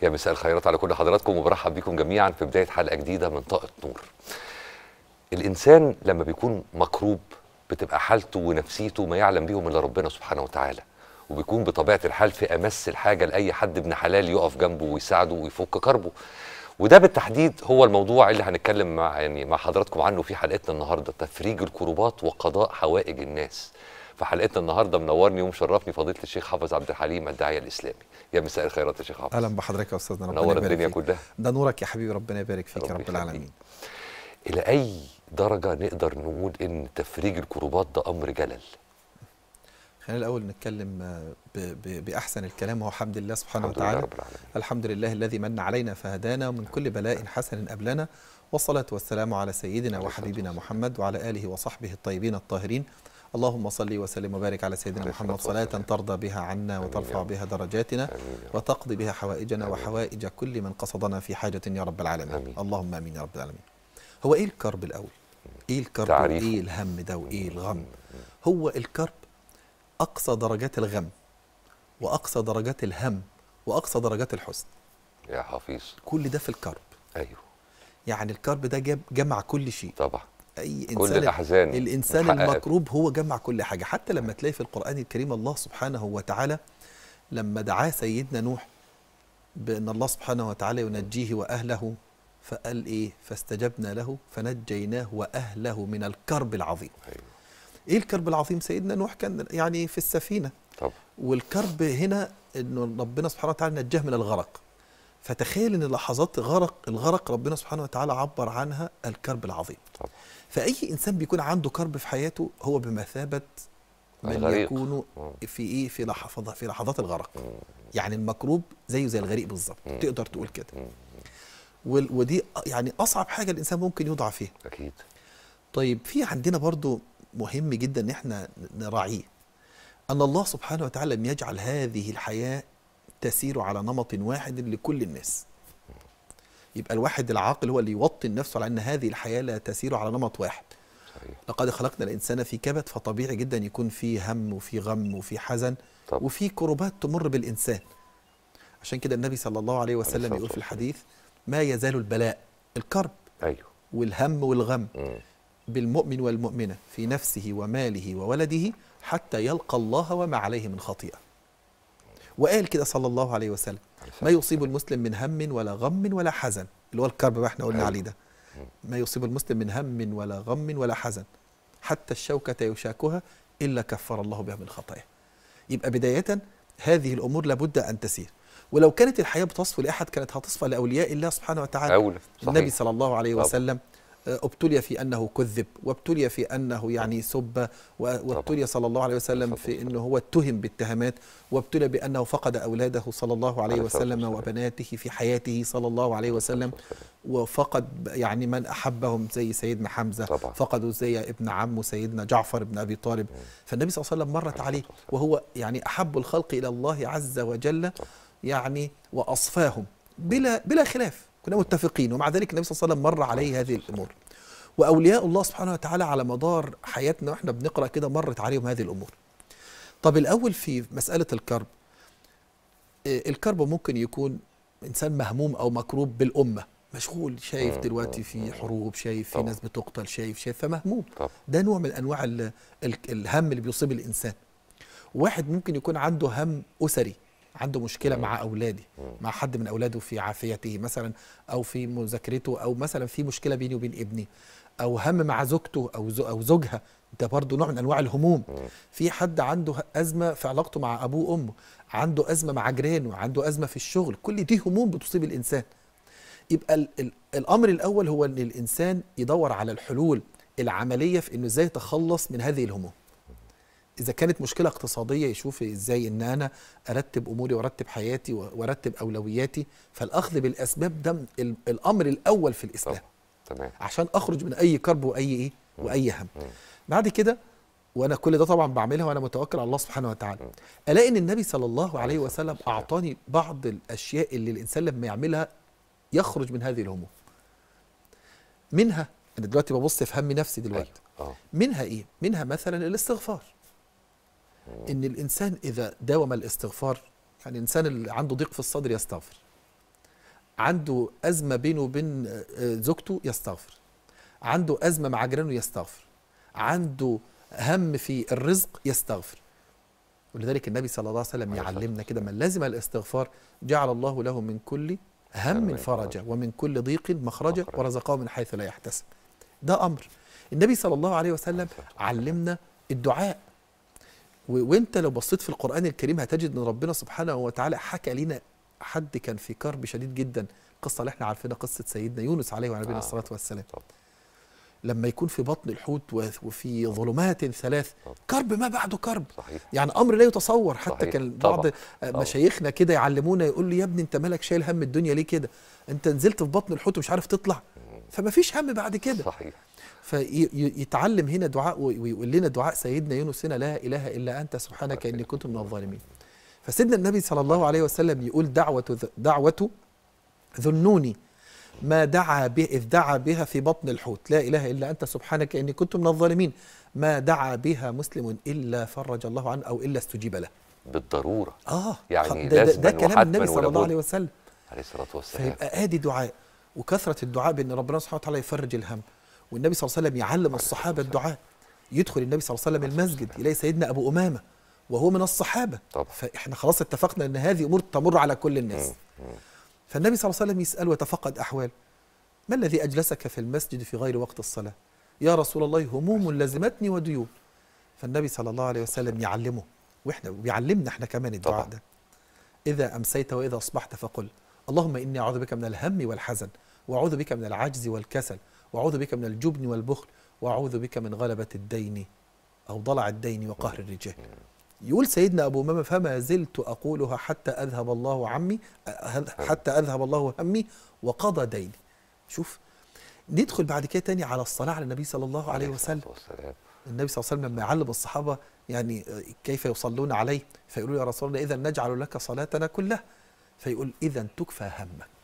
يا مساء الخيرات على كل حضراتكم وبرحب بكم جميعا في بدايه حلقه جديده من طاقه نور. الانسان لما بيكون مكروب بتبقى حالته ونفسيته ما يعلم بيهم الا ربنا سبحانه وتعالى وبيكون بطبيعه الحال في امس الحاجه لاي حد ابن حلال يقف جنبه ويساعده ويفك كربه. وده بالتحديد هو الموضوع اللي هنتكلم مع يعني مع حضراتكم عنه في حلقتنا النهارده تفريج الكروبات وقضاء حوائج الناس. في حلقتنا النهارده منورني ومشرفني فضيله الشيخ حافظ عبد الحليم الداعيه الاسلامي. يا مساء الخيرات يا شيخ حافظ. اهلا بحضرتك يا استاذنا ربنا منور يبارك الدنيا فيك. كلها. ده نورك يا حبيبي ربنا يبارك فيك يا ربي رب يخليك. العالمين الى اي درجه نقدر نقول ان تفريج الكروبات ده امر جلل خلينا الاول نتكلم آه، ب- ب- باحسن الكلام وهو حمد الله سبحانه الحمد لله وتعالى رب العالمين الحمد لله الذي من علينا فهدانا ومن كل بلاء حسن أبلنا والصلاة والسلام على سيدنا عليه الصلاة وحبيبنا والسلام. محمد وعلى آله وصحبه الطيبين الطاهرين اللهم صل وسلم وبارك على سيدنا عليه محمد الصلاة صلاة والسلام. ترضى بها عنا آمين يا وترفع رب. بها درجاتنا امين يا رب. وتقضي بها حوائجنا آمين. وحوائج كل من قصدنا في حاجة يا رب العالمين آمين. اللهم آمين يا رب العالمين هو إيه الكرب الأول؟ إيه الكرب تعريفه. وإيه الهم ده وإيه الغم؟ هو الكرب أقصى درجات الغم وأقصى درجات الهم وأقصى درجات الحزن يا حفيظ كل ده في الكرب ايوه يعني الكرب ده جاب جمع كل شيء طبعا اي كل انسان الاحزان الانسان متحققة. المكروب هو جمع كل حاجه حتى لما تلاقي في القران الكريم الله سبحانه وتعالى لما دعاه سيدنا نوح بان الله سبحانه وتعالى ينجيه واهله فقال ايه فاستجبنا له فنجيناه واهله من الكرب العظيم ايوه ايه الكرب العظيم سيدنا نوح كان يعني في السفينه طبعا والكرب هنا انه ربنا سبحانه وتعالى نجاه من الغرق فتخيل ان لحظات غرق الغرق ربنا سبحانه وتعالى عبر عنها الكرب العظيم طبعا فاي انسان بيكون عنده كرب في حياته هو بمثابه من الغريق. يكون مم. في ايه في لحظات في لحظات الغرق مم. يعني المكروب زيه زي الغريق بالظبط مم. تقدر تقول كده مم. وال- ودي يعني اصعب حاجه الانسان ممكن يوضع فيها اكيد طيب في عندنا برضو مهم جدا ان احنا نراعيه ان الله سبحانه وتعالى لم يجعل هذه الحياه تسير على نمط واحد لكل الناس يبقى الواحد العاقل هو اللي يوطن نفسه على ان هذه الحياه لا تسير على نمط واحد صحيح لقد خلقنا الانسان في كبد فطبيعي جدا يكون في هم وفي غم وفي حزن طبعا وفي كربات تمر بالانسان عشان كده النبي صلى الله عليه وسلم الصلاة يقول في والسلام. الحديث ما يزال البلاء الكرب ايوه والهم والغم مم. بالمؤمن والمؤمنة في نفسه وماله وولده حتى يلقى الله وما عليه من خطيئة وقال كده صلى الله عليه وسلم ما يصيب المسلم من هم ولا غم ولا حزن اللي هو الكرب بقى احنا قلنا أيوة. عليه ده ما يصيب المسلم من هم ولا غم ولا حزن حتى الشوكة يشاكها إلا كفر الله بها من خطاياه يبقى بداية هذه الأمور لابد أن تسير ولو كانت الحياة بتصفى لأحد كانت هتصفى لأولياء الله سبحانه وتعالى اولى صحيح النبي صلى الله عليه طبعا. وسلم آه، ابتلي في انه كذب وابتلي في انه يعني سب و- وابتلي صلى الله عليه وسلم الصلاة في انه هو اتهم بالتهمات وابتلي بانه فقد اولاده صلى الله عليه عليه الصلاة وسلم والسلام. وبناته في حياته صلى الله عليه وسلم وفقد يعني من احبهم زي سيدنا حمزه طبعا. فقدوا زي ابن عمه سيدنا جعفر بن ابي طالب فالنبي صلى الله عليه وسلم مرت عليه عليه الصلاة والسلام. وهو يعني احب الخلق الى الله عز وجل يعني واصفاهم بلا بلا خلاف كنا متفقين ومع ذلك النبي صلى الله عليه وسلم مر عليه هذه الامور واولياء الله سبحانه وتعالى على مدار حياتنا واحنا بنقرا كده مرت عليهم هذه الامور طب الاول في مساله الكرب آه، الكرب ممكن يكون انسان مهموم او مكروب بالامه مشغول شايف مم، دلوقتي مم، في مم. حروب شايف في طبعا. ناس بتقتل شايف شايف فمهموم طبعا ده نوع من انواع ال- ال- الهم اللي بيصيب الانسان واحد ممكن يكون عنده هم اسري عنده مشكله مم. مع اولاده مم. مع حد من اولاده في عافيته مثلا او في مذاكرته او مثلا في مشكله بيني وبين ابني او هم مع زوجته او زو او زوجها ده برضه نوع من انواع الهموم مم. في حد عنده ازمه في علاقته مع ابوه وامه عنده ازمه مع جيرانه عنده ازمه في الشغل كل دي هموم بتصيب الانسان يبقى ال ال الامر الاول هو ان الانسان يدور على الحلول العمليه في انه ازاي يتخلص من هذه الهموم اذا كانت مشكله اقتصاديه يشوف ازاي ان انا ارتب اموري وارتب حياتي و- وارتب اولوياتي فالاخذ بالاسباب ده ال- الامر الاول في الاسلام طبعا تمام عشان اخرج من اي كرب واي ايه مم. واي هم مم. بعد كده وانا كل ده طبعا بعملها وانا متوكل على الله سبحانه وتعالى مم. الاقي ان النبي صلى الله عليه عليه الصلاة وسلم والسلام. اعطاني بعض الاشياء اللي الانسان لما يعملها يخرج من هذه الهموم منها انا دلوقتي ببص في هم نفسي دلوقتي اه منها ايه منها مثلا الاستغفار ان الانسان اذا داوم الاستغفار يعني الانسان اللي عنده ضيق في الصدر يستغفر عنده ازمه بينه وبين آه، آه، زوجته يستغفر عنده ازمه مع جيرانه يستغفر عنده هم في الرزق يستغفر ولذلك النبي صلى الله عليه وسلم عليه الصلاة يعلمنا كده من لازم الاستغفار جعل الله له من كل هم هم فرجا ومن كل ضيق مخرجا مخرجا. ورزقه من حيث لا يحتسب ده امر النبي صلى الله عليه وسلم علمنا الدعاء و- وانت لو بصيت في القران الكريم هتجد ان ربنا سبحانه وتعالى حكى لنا حد كان في كرب شديد جدا القصه اللي احنا عارفينها قصه سيدنا يونس عليه وعلى نبينا آه. الصلاه والسلام طبعا. لما يكون في بطن الحوت و- وفي ظلمات ثلاث طبعا. كرب ما بعده كرب صحيح يعني امر لا يتصور حتى صحيح. كان طبعا. بعض طبعا. مشايخنا كده يعلمونا يقول لي يا ابني انت مالك شايل هم الدنيا ليه كده انت نزلت في بطن الحوت ومش عارف تطلع فما فيش هم بعد كده صحيح فيتعلم هنا دعاء وي- ويقول لنا دعاء سيدنا يونس هنا لا اله الا انت سبحانك اني كنت من الظالمين فسيدنا النبي صلى الله عليه وسلم يقول دعوة ذ- دعوة ذنوني ما دعا به إذ دعا بها في بطن الحوت لا إله إلا أنت سبحانك إني كنت من الظالمين ما دعا بها مسلم إلا فرج الله عنه أو إلا استجيب له بالضروره آه يعني خ- ده, ده, لازماً ده كلام وحتماً النبي صلى الله ولابد. عليه وسلم عليه الصلاه والسلام فيبقى ادي دعاء وكثره الدعاء بان ربنا سبحانه وتعالى يفرج الهم والنبي صلى الله عليه وسلم يعلم الصحابه الدعاء يدخل النبي صلى الله عليه وسلم المسجد يلاقي سيدنا ابو امامه وهو من الصحابه طبعا. فاحنا خلاص اتفقنا ان هذه امور تمر على كل الناس فالنبي صلى الله عليه وسلم يسال ويتفقد احوال ما الذي اجلسك في المسجد في غير وقت الصلاه يا رسول الله هموم لزمتني وديون فالنبي صلى الله عليه وسلم يعلمه واحنا وبيعلمنا احنا كمان الدعاء طبعا. ده إذا أمسيت وإذا أصبحت فقل اللهم إني أعوذ بك من الهم والحزن وأعوذ بك من العجز والكسل وأعوذ بك من الجبن والبخل وأعوذ بك من غلبة الدين أو ضلع الدين وقهر الرجال يقول سيدنا أبو أمامة فما زلت أقولها حتى أذهب الله عمي أه- حتى أذهب الله همي وقضى ديني شوف ندخل بعد كده تاني على الصلاة على النبي صلى الله عليه الصلاة وسلم والسلام النبي صلى الله عليه وسلم لما يعلم الصحابة يعني كيف يصلون عليه فيقولوا يا رسول الله إذا نجعل لك صلاتنا كلها فيقول إذا تكفى همك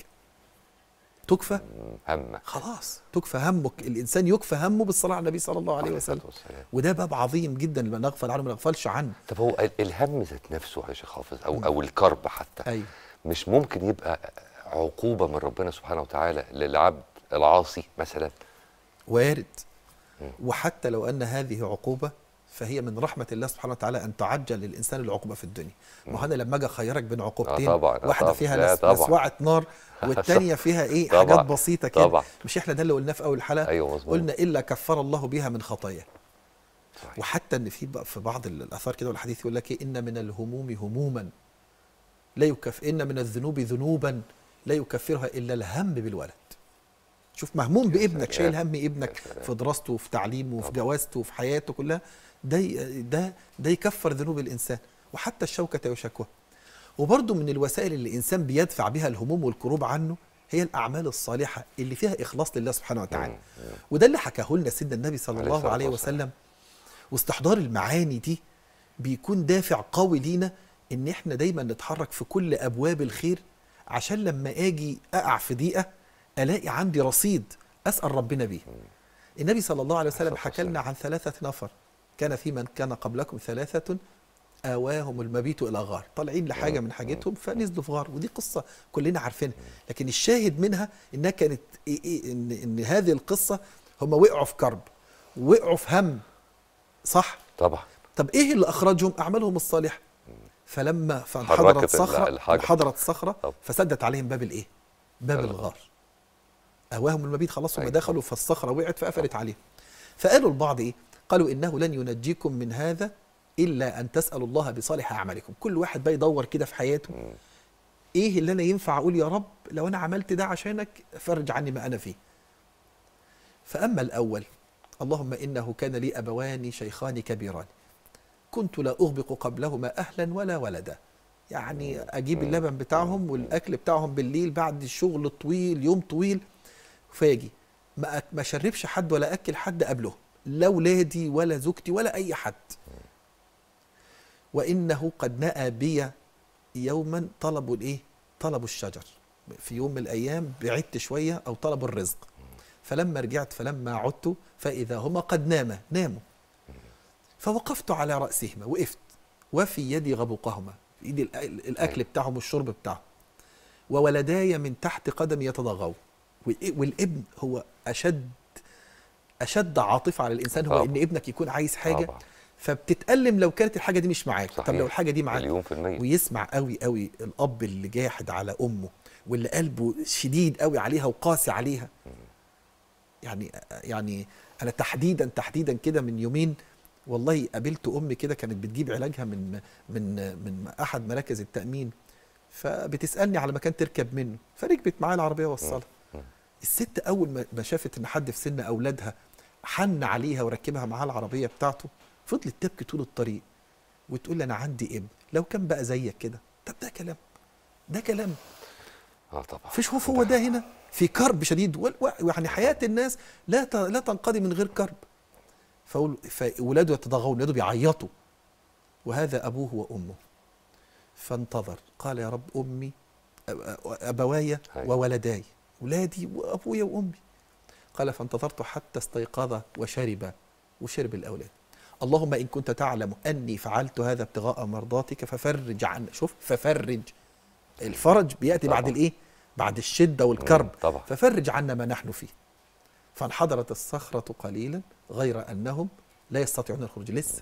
تكفى همك خلاص تكفى همك الإنسان يكفى همه بالصلاة على النبي صلى الله عليه وسلم الصلاة والسلام. وده باب عظيم جدا ما نغفل عنه ما نغفلش عنه طب هو ال- الهم ذات نفسه يا شيخ حافظ او او الكرب حتى أيوه مش ممكن يبقى عقوبه من ربنا سبحانه وتعالى للعبد العاصي مثلا وارد مم. وحتى لو أن هذه عقوبة فهي من رحمة الله سبحانه وتعالى أن تعجل للإنسان العقوبة في الدنيا ما هو أنا لما أجي أخيرك بين عقوبتين طبعاً، آه واحدة طبعاً. فيها لا نس- طبعاً. نسوعة نار والتانية فيها إيه طبعاً. حاجات بسيطة كده طبعاً. مش إحنا ده اللي قلناه في أول الحلقة ايوه مظبوط قلنا إلا كفر الله بها من خطاياه صحيح. وحتى ان في بقى في بعض الاثار كده والحديث يقول لك إيه ان من الهموم هموما لا يكف ان من الذنوب ذنوبا لا يكفرها الا الهم بالولد شوف مهموم بابنك شايل هم ابنك يا سلام. في دراسته وفي تعليمه وفي طبعا. جوازته وفي حياته كلها ده ي- ده ده يكفر ذنوب الانسان وحتى الشوكه وشكوى وبرضه من الوسائل اللي الانسان بيدفع بها الهموم والكروب عنه هي الاعمال الصالحه اللي فيها اخلاص لله سبحانه وتعالى مم. مم. وده اللي حكاه لنا سيدنا النبي صلى عليه الله الصلاة عليه والسلام. وسلم واستحضار المعاني دي بيكون دافع قوي لينا ان احنا دايما نتحرك في كل ابواب الخير عشان لما اجي اقع في ضيقه الاقي عندي رصيد اسال ربنا بيه النبي صلى الله عليه وسلم الصلاة حكى لنا والسلام. عن ثلاثه نفر كان في من كان قبلكم ثلاثه آواهم المبيت إلى غار طالعين لحاجة من حاجتهم فنزلوا في غار ودي قصة كلنا عارفينها لكن الشاهد منها إنها كانت إيه إيه إن, إن هذه القصة هم وقعوا في كرب وقعوا في هم صح طبعا طب إيه اللي أخرجهم أعمالهم الصالحة فلما حركت فانحدرت ال- صخرة الحجر. انحدرت الصخرة طب. فسدت عليهم باب الإيه باب الغار. الغار أواهم المبيت خلاص هم أيوة. دخلوا فالصخرة وقعت فقفلت عليهم فقالوا البعض إيه قالوا إنه لن ينجيكم من هذا إلا أن تسألوا الله بصالح أعمالكم كل واحد بقى يدور كده في حياته مم. إيه اللي أنا ينفع أقول يا رب لو أنا عملت ده عشانك فرج عني ما أنا فيه فأما الأول اللهم إنه كان لي أبوان شيخان كبيران كنت لا أغبق قبلهما أهلا ولا ولدا يعني أجيب مم. اللبن بتاعهم والأكل بتاعهم بالليل بعد الشغل طويل يوم طويل فاجي ما أك- ما شربش حد ولا أكل حد قبله لا ولادي ولا زوجتي ولا أي حد وإنه قد نأى بي يوما طلبوا الإيه؟ طلبوا الشجر في يوم من الأيام بعدت شوية أو طلبوا الرزق فلما رجعت فلما عدت فإذا هما قد ناما ناموا فوقفت على رأسهما وقفت وفي يدي غبوقهما في إيدي الأ- الأكل بتاعهم والشرب بتاعهم وولداي من تحت قدمي يتضاغون والإ- والابن هو اشد اشد عاطفه على الانسان هو طبعا. ان ابنك يكون عايز حاجه طبعا. فبتتألم لو كانت الحاجه دي مش معاك طب صحيح. لو الحاجه دي معاك مليون في المية ويسمع قوي قوي الاب اللي جاحد على امه واللي قلبه شديد قوي عليها وقاسي عليها يعني يعني انا تحديدا تحديدا كده من يومين والله قابلت ام كده كانت بتجيب علاجها من من من احد مراكز التامين فبتسالني على مكان تركب منه فركبت معايا العربيه وصلها الست اول ما- ما شافت ان حد في سن اولادها حن عليها وركبها معاها العربيه بتاعته فضلت تبكي طول الطريق وتقول لي انا عندي ابن لو كان بقى زيك كده طب ده كلام ده كلام اه طبعا في شوف هو ده هنا في كرب شديد وال- و- يعني حياه الناس لا ت- لا تنقضي من غير كرب فأول- فولاده يتضاغون ولاده بيعيطوا وهذا ابوه وامه فانتظر قال يا رب امي أ- أ- ابواي هاي. وولداي ولادي وابويا وامي قال فانتظرت حتى استيقظ وشرب وشرب الاولاد اللهم ان كنت تعلم اني فعلت هذا ابتغاء مرضاتك ففرج عنا شوف ففرج الفرج بياتي بعد طبعا. الايه بعد الشده والكرب طبعا. ففرج عنا ما نحن فيه فانحدرت الصخره قليلا غير انهم لا يستطيعون الخروج لسه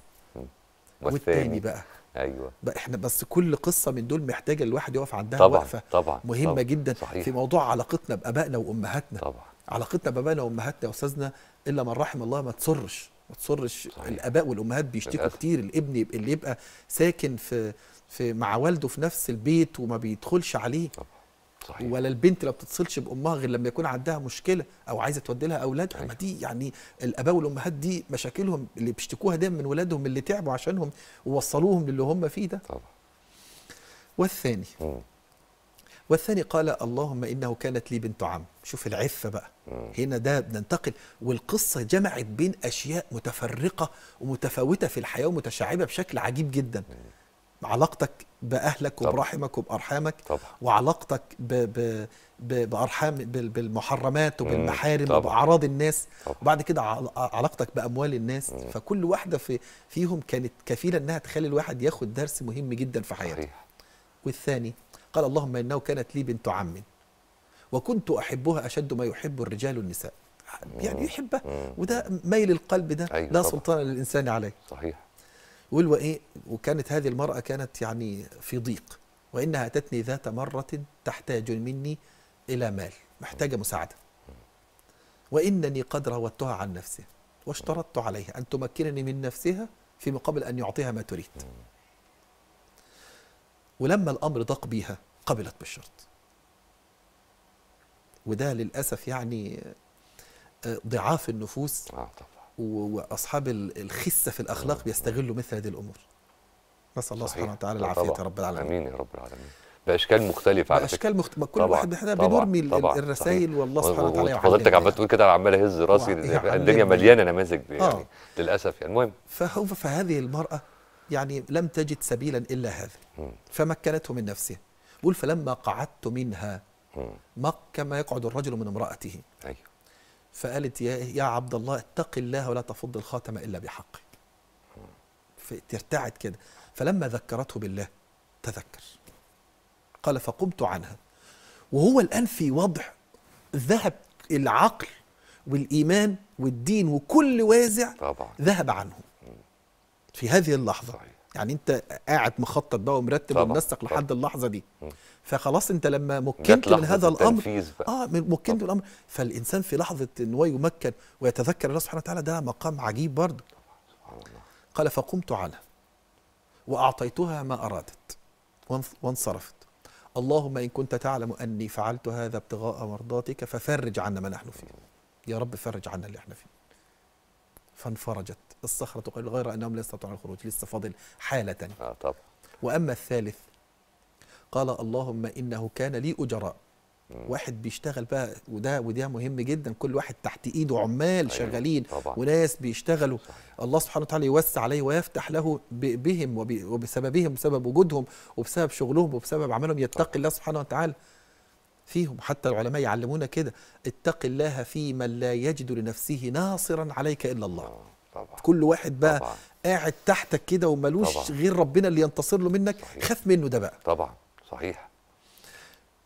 والتاني بقى ايوه بقى احنا بس كل قصه من دول محتاجه الواحد يقف عندها طبعا وقفه طبعا مهمه طبعا. جدا صحيح. في موضوع علاقتنا بابائنا وامهاتنا طبعا علاقتنا بابائنا وامهاتنا يا استاذنا الا من رحم الله ما تصرش ما تصرش صحيح. الاباء والامهات بيشتكوا للأسف. كتير الابن يبقى اللي يبقى ساكن في في مع والده في نفس البيت وما بيدخلش عليه طبعا صحيح ولا البنت ما بتتصلش بامها غير لما يكون عندها مشكله او عايزه تودي لها اولادها أيوة. ما دي يعني الاباء والامهات دي مشاكلهم اللي بيشتكوها دايما من ولادهم اللي تعبوا عشانهم ووصلوهم للي هم فيه ده طبعا والثاني مم. والثاني قال اللهم انه كانت لي بنت عم شوف العفه بقى مم. هنا ده بننتقل والقصه جمعت بين اشياء متفرقه ومتفاوته في الحياه ومتشعبه بشكل عجيب جدا علاقتك باهلك طبعا. وبرحمك وبارحامك طبعا وعلاقتك ب ب ب بارحام بال- بالمحرمات وبالمحارم طبعا. وباعراض الناس طبعا. وبعد كده عل- علاقتك باموال الناس فكل واحده في فيهم كانت كفيله انها تخلي الواحد ياخد درس مهم جدا في حياته صحيح والثاني قال اللهم انه كانت لي بنت عم وكنت احبها اشد ما يحب الرجال النساء يعني يحبها مم. وده ميل القلب ده أيوة لا طبعا. سلطان للانسان عليه صحيح يقول وايه وكانت هذه المراه كانت يعني في ضيق وانها اتتني ذات مره تحتاج مني الى مال محتاجه مساعده وانني قد راودتها عن نفسها واشترطت عليها ان تمكنني من نفسها في مقابل ان يعطيها ما تريد ولما الامر ضاق بيها قبلت بالشرط وده للاسف يعني آه، ضعاف النفوس اه طبعا و- واصحاب ال- الخسه في الاخلاق بيستغلوا مثل هذه الامور نسال الله صحيح. سبحانه وتعالى آه العافيه طبعا. يا رب العالمين امين يا رب العالمين باشكال مختلفه على فكره باشكال مخت... ما كل طبعاً، واحد احنا طبعاً، بنرمي ال- طبعاً، الرسائل صحيح. والله سبحانه وتعالى وفضلتك يعلمنا عمال تقول كده انا عمال اهز راسي وع- يعلمنا. الدنيا مليانه نماذج يعني آه. للاسف يعني المهم فهو فهذه المراه يعني لم تجد سبيلا الا هذا مم. فمكنته من نفسها يقول فلما قعدت منها مم. ما كما يقعد الرجل من امراته ايوه فقالت يا يا عبد الله اتق الله ولا تفض الخاتم الا بحقه فترتعد كده فلما ذكرته بالله تذكر قال فقمت عنها وهو الان في وضع ذهب العقل والايمان والدين وكل وازع طبعا ذهب عنه في هذه اللحظه صحيح. يعني انت قاعد مخطط بقى ومرتب طبعا، ومنسق طبعا. لحد اللحظه دي مم. فخلاص انت لما جت مكنت من لحظة هذا الامر التنفيذ بقى. اه من- مكنت من الامر فالانسان في لحظه ان هو يمكن ويتذكر الله سبحانه وتعالى ده مقام عجيب برضه سبحان الله قال فقمت عنها واعطيتها ما ارادت وانف- وانصرفت اللهم ان كنت تعلم اني فعلت هذا ابتغاء مرضاتك ففرج عنا ما نحن فيه يا رب فرج عنا اللي احنا فيه فانفرجت الصخرة قال غير أنهم لا يستطيعون الخروج لسه فاضل حالة تانية اه طبعا وأما الثالث قال اللهم إنه كان لي أجراء واحد بيشتغل بقى وده وده مهم جدا كل واحد تحت ايده عمال أيوة، شغالين طبعا. وناس بيشتغلوا صحيح. الله سبحانه وتعالى يوسع عليه ويفتح له ب- بهم وب- وبسببهم بسبب وجودهم وبسبب شغلهم وبسبب عملهم يتقي الله سبحانه وتعالى فيهم حتى العلماء يعلمونا كده اتق الله في من لا يجد لنفسه ناصرا عليك الا الله اه طبعا كل واحد بقى طبعا. قاعد تحتك كده وملوش طبعا. غير ربنا اللي ينتصر له منك صحيح. خاف منه ده بقى طبعا صحيح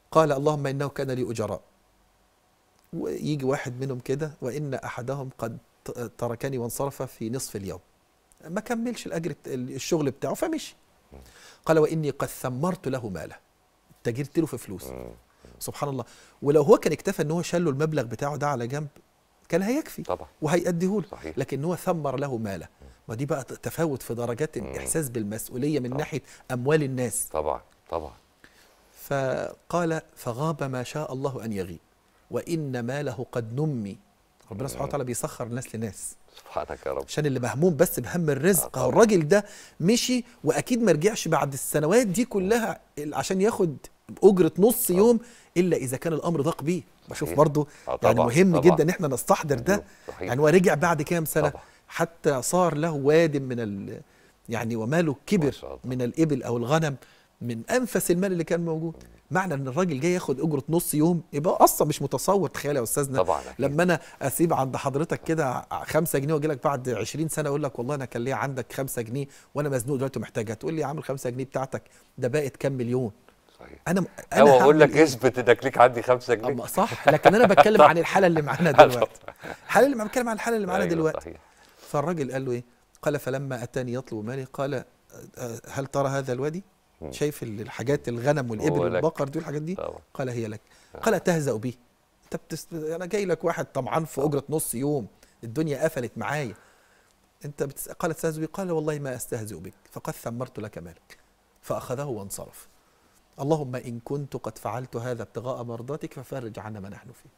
قال اللهم انه كان لي اجراء ويجي واحد منهم كده وان احدهم قد ت- تركني وانصرف في نصف اليوم ما كملش الاجر بت- الشغل بتاعه فمشي قال واني قد ثمرت له ماله تجرت له في فلوس مم. سبحان الله ولو هو كان اكتفى ان هو شال له المبلغ بتاعه ده على جنب كان هيكفي طبعا وهيأديه له صحيح. لكن هو ثمر له ماله ما دي بقى تفاوت في درجات الاحساس بالمسؤوليه من طبعا. ناحيه اموال الناس طبعا طبعا فقال فغاب ما شاء الله ان يغيب وان ماله قد نمي ربنا سبحانه وتعالى بيسخر الناس لناس سبحانك يا رب عشان اللي مهموم بس بهم الرزق آه هو طبعا. الراجل ده مشي واكيد ما رجعش بعد السنوات دي كلها عشان ياخد اجره نص يوم الا اذا كان الامر ضاق بيه بشوف صحيح. برضو آه يعني طبعا، مهم طبعا. جدا ان احنا نستحضر ده صحيح. يعني هو رجع بعد كام سنه طبعا. حتى صار له واد من ال يعني وماله ما كبر شاء الله. من الابل او الغنم من انفس المال اللي كان موجود معنى ان الراجل جاي ياخد اجره نص يوم يبقى اصلا مش متصور تخيل يا استاذنا طبعا أكيد. لما انا اسيب عند حضرتك كده خمسة جنيه واجي لك بعد 20 سنه اقول لك والله انا كان ليا عندك خمسة جنيه وانا مزنوق دلوقتي محتاجها تقول لي يا عم الخمسة جنيه بتاعتك ده بقت كام مليون صحيح انا او اقول هعمل لك إيه؟ اثبت انك ليك عندي خمسة جنيه أما صح لكن انا بتكلم عن الحاله اللي معانا دلوقتي الحاله اللي بتكلم عن الحاله اللي معانا أيوة، دلوقتي صحيح فالراجل قال له ايه قال فلما اتاني يطلب مالي قال آه، هل ترى هذا الوادي مم. شايف ال- الحاجات الغنم والابل هو لك. والبقر دي الحاجات دي طبعا قال هي لك قال تهزأ بي انت بتس... انا جاي لك واحد طمعان في اجره نص يوم الدنيا قفلت معايا انت بتس... قال تستهزئ بي قال والله ما استهزئ بك فقد ثمرت لك مالك فاخذه وانصرف اللهم ان كنت قد فعلت هذا ابتغاء مرضاتك ففرج عنا ما نحن فيه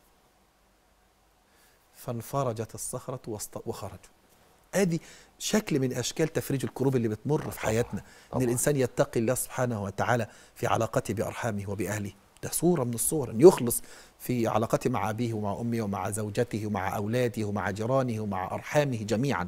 فانفرجت الصخرة وست- وخرجوا ادي شكل من اشكال تفريج الكروب اللي بتمر في حياتنا ان طبعاً. الانسان يتقي الله سبحانه وتعالى في علاقته بارحامه وباهله ده صوره من الصور ان يخلص في علاقته مع ابيه ومع امه ومع زوجته ومع اولاده ومع جيرانه ومع ارحامه جميعا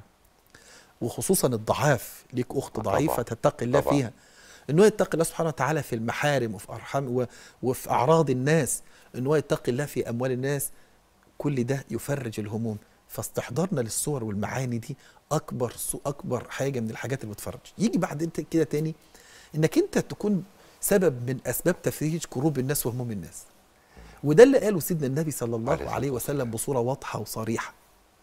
وخصوصا الضعاف ليك اخت طبعاً. ضعيفه تتقي الله طبعاً. فيها ان هو يتقي الله سبحانه وتعالى في المحارم وفي ارحام و- وفي اعراض الناس ان هو يتقي الله في اموال الناس كل ده يفرج الهموم فاستحضارنا للصور والمعاني دي اكبر سو اكبر حاجه من الحاجات اللي بتفرج يجي بعد انت كده تاني انك انت تكون سبب من اسباب تفريج كروب الناس وهموم الناس وده اللي قاله سيدنا النبي صلى الله عليه عليه الصلاة وسلم بصوره واضحه وصريحه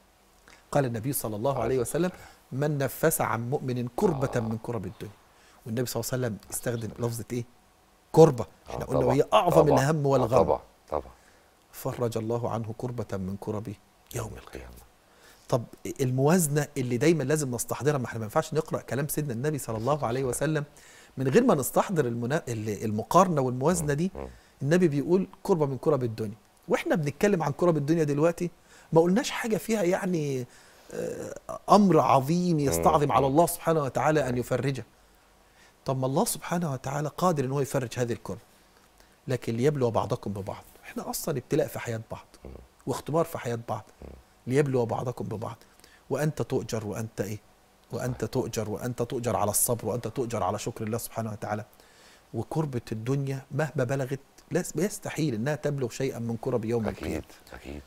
قال النبي صلى الله عليه عليه الصلاة وسلم من نفس عن مؤمن كربة آه. من كرب الدنيا والنبي صلى الله عليه وسلم استخدم لفظة ايه كربة احنا آه، قلنا طبعاً، وهي اعظم طبعاً. الهم آه، والغم طبعا طبعا فرج الله عنه كربة من كرب يوم القيامة القيامة طب الموازنة اللي دايما لازم نستحضرها ما احنا ما ينفعش نقرأ كلام سيدنا النبي صلى الله عليه وسلم من غير ما نستحضر المنا... ال- المقارنة والموازنة دي مم. النبي بيقول كربة من كرب الدنيا واحنا بنتكلم عن كرب الدنيا دلوقتي ما قلناش حاجة فيها يعني آه، أمر عظيم يستعظم على الله سبحانه وتعالى أن يفرجه طب ما الله سبحانه وتعالى قادر ان هو يفرج هذه الكرب لكن ليبلو بعضكم ببعض احنا اصلا ابتلاء في حياه بعض واختبار في حياه بعض ليبلو بعضكم ببعض وانت تؤجر وانت ايه وانت تؤجر وانت تؤجر على الصبر وانت تؤجر على شكر الله سبحانه وتعالى وكربة الدنيا مهما بلغت لا يستحيل انها تبلغ شيئا من كرب يوم القيامه اكيد اكيد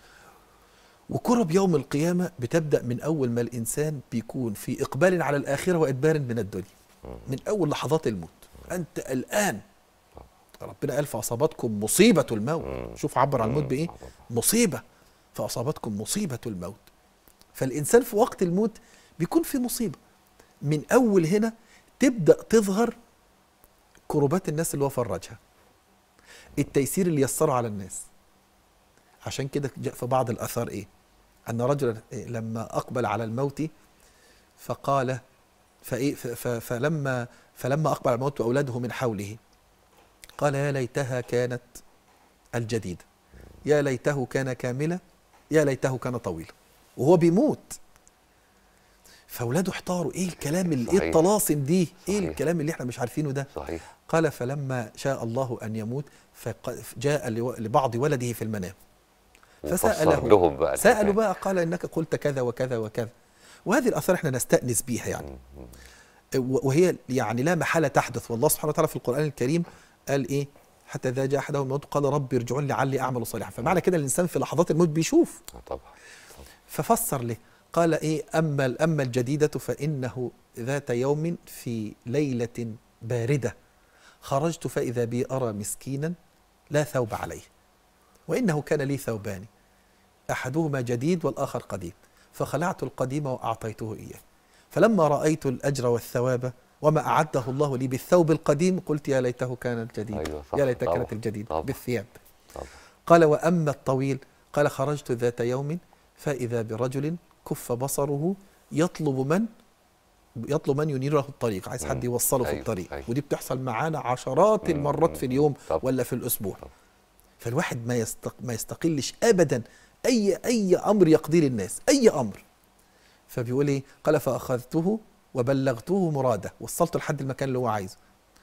وكرب يوم القيامة بتبدأ من أول ما الإنسان بيكون في إقبال على الآخرة وإدبار من الدنيا من أول لحظات الموت أنت الآن ربنا قال فأصابتكم مصيبة الموت شوف عبر عن الموت بإيه مصيبة فأصابتكم مصيبة الموت فالإنسان في وقت الموت بيكون في مصيبة من أول هنا تبدأ تظهر كربات الناس اللي هو فرجها التيسير اللي يسره على الناس عشان كده جاء في بعض الآثار إيه أن رجلا إيه لما أقبل على الموت فقال فإيه ف- ف- فلما فلما أقبل على الموت وأولاده من حوله قال يا ليتها كانت الجديدة يا ليته كان كاملا يا ليته كان طويلا وهو بيموت فاولاده احتاروا ايه الكلام اللي ايه صحيح. الطلاسم دي ايه صحيح. الكلام اللي احنا مش عارفينه ده صحيح قال فلما شاء الله ان يموت فجاء لو- لبعض ولده في المنام وفسر فسأله لهم بقى سألوا الحكاية. بقى قال انك قلت كذا وكذا وكذا وهذه الاثار احنا نستانس بيها يعني و- وهي يعني لا محاله تحدث والله سبحانه وتعالى في القران الكريم قال ايه حتى اذا جاء احدهم الموت قال رب ارجعون لعلي اعمل صالحا فمعنى كده الانسان في لحظات الموت بيشوف آه، طبعا ففسر له قال ايه اما اما الجديده فانه ذات يوم في ليله بارده خرجت فاذا بي ارى مسكينا لا ثوب عليه وإنه كان لي ثوبان أحدهما جديد والآخر قديم فخلعت القديم وأعطيته إياه فلما رأيت الأجر والثواب وما أعده الله لي بالثوب القديم قلت يا ليته كان الجديد أيوة صح، يا ليتها طبعا، كانت الجديد طبعا. بالثياب طبعا. قال وأما الطويل قال خرجت ذات يوم فإذا برجل كف بصره يطلب من يطلب من ينير له الطريق عايز حد مم. يوصله في أيوة، الطريق أيوة. ودي بتحصل معانا عشرات مم، المرات في مم، اليوم طبعا. ولا في الأسبوع طبعا. فالواحد ما يستق ما يستقلش ابدا اي اي امر يقضيه للناس اي امر فبيقول ايه قال فاخذته وبلغته مراده وصلته لحد المكان اللي هو عايزه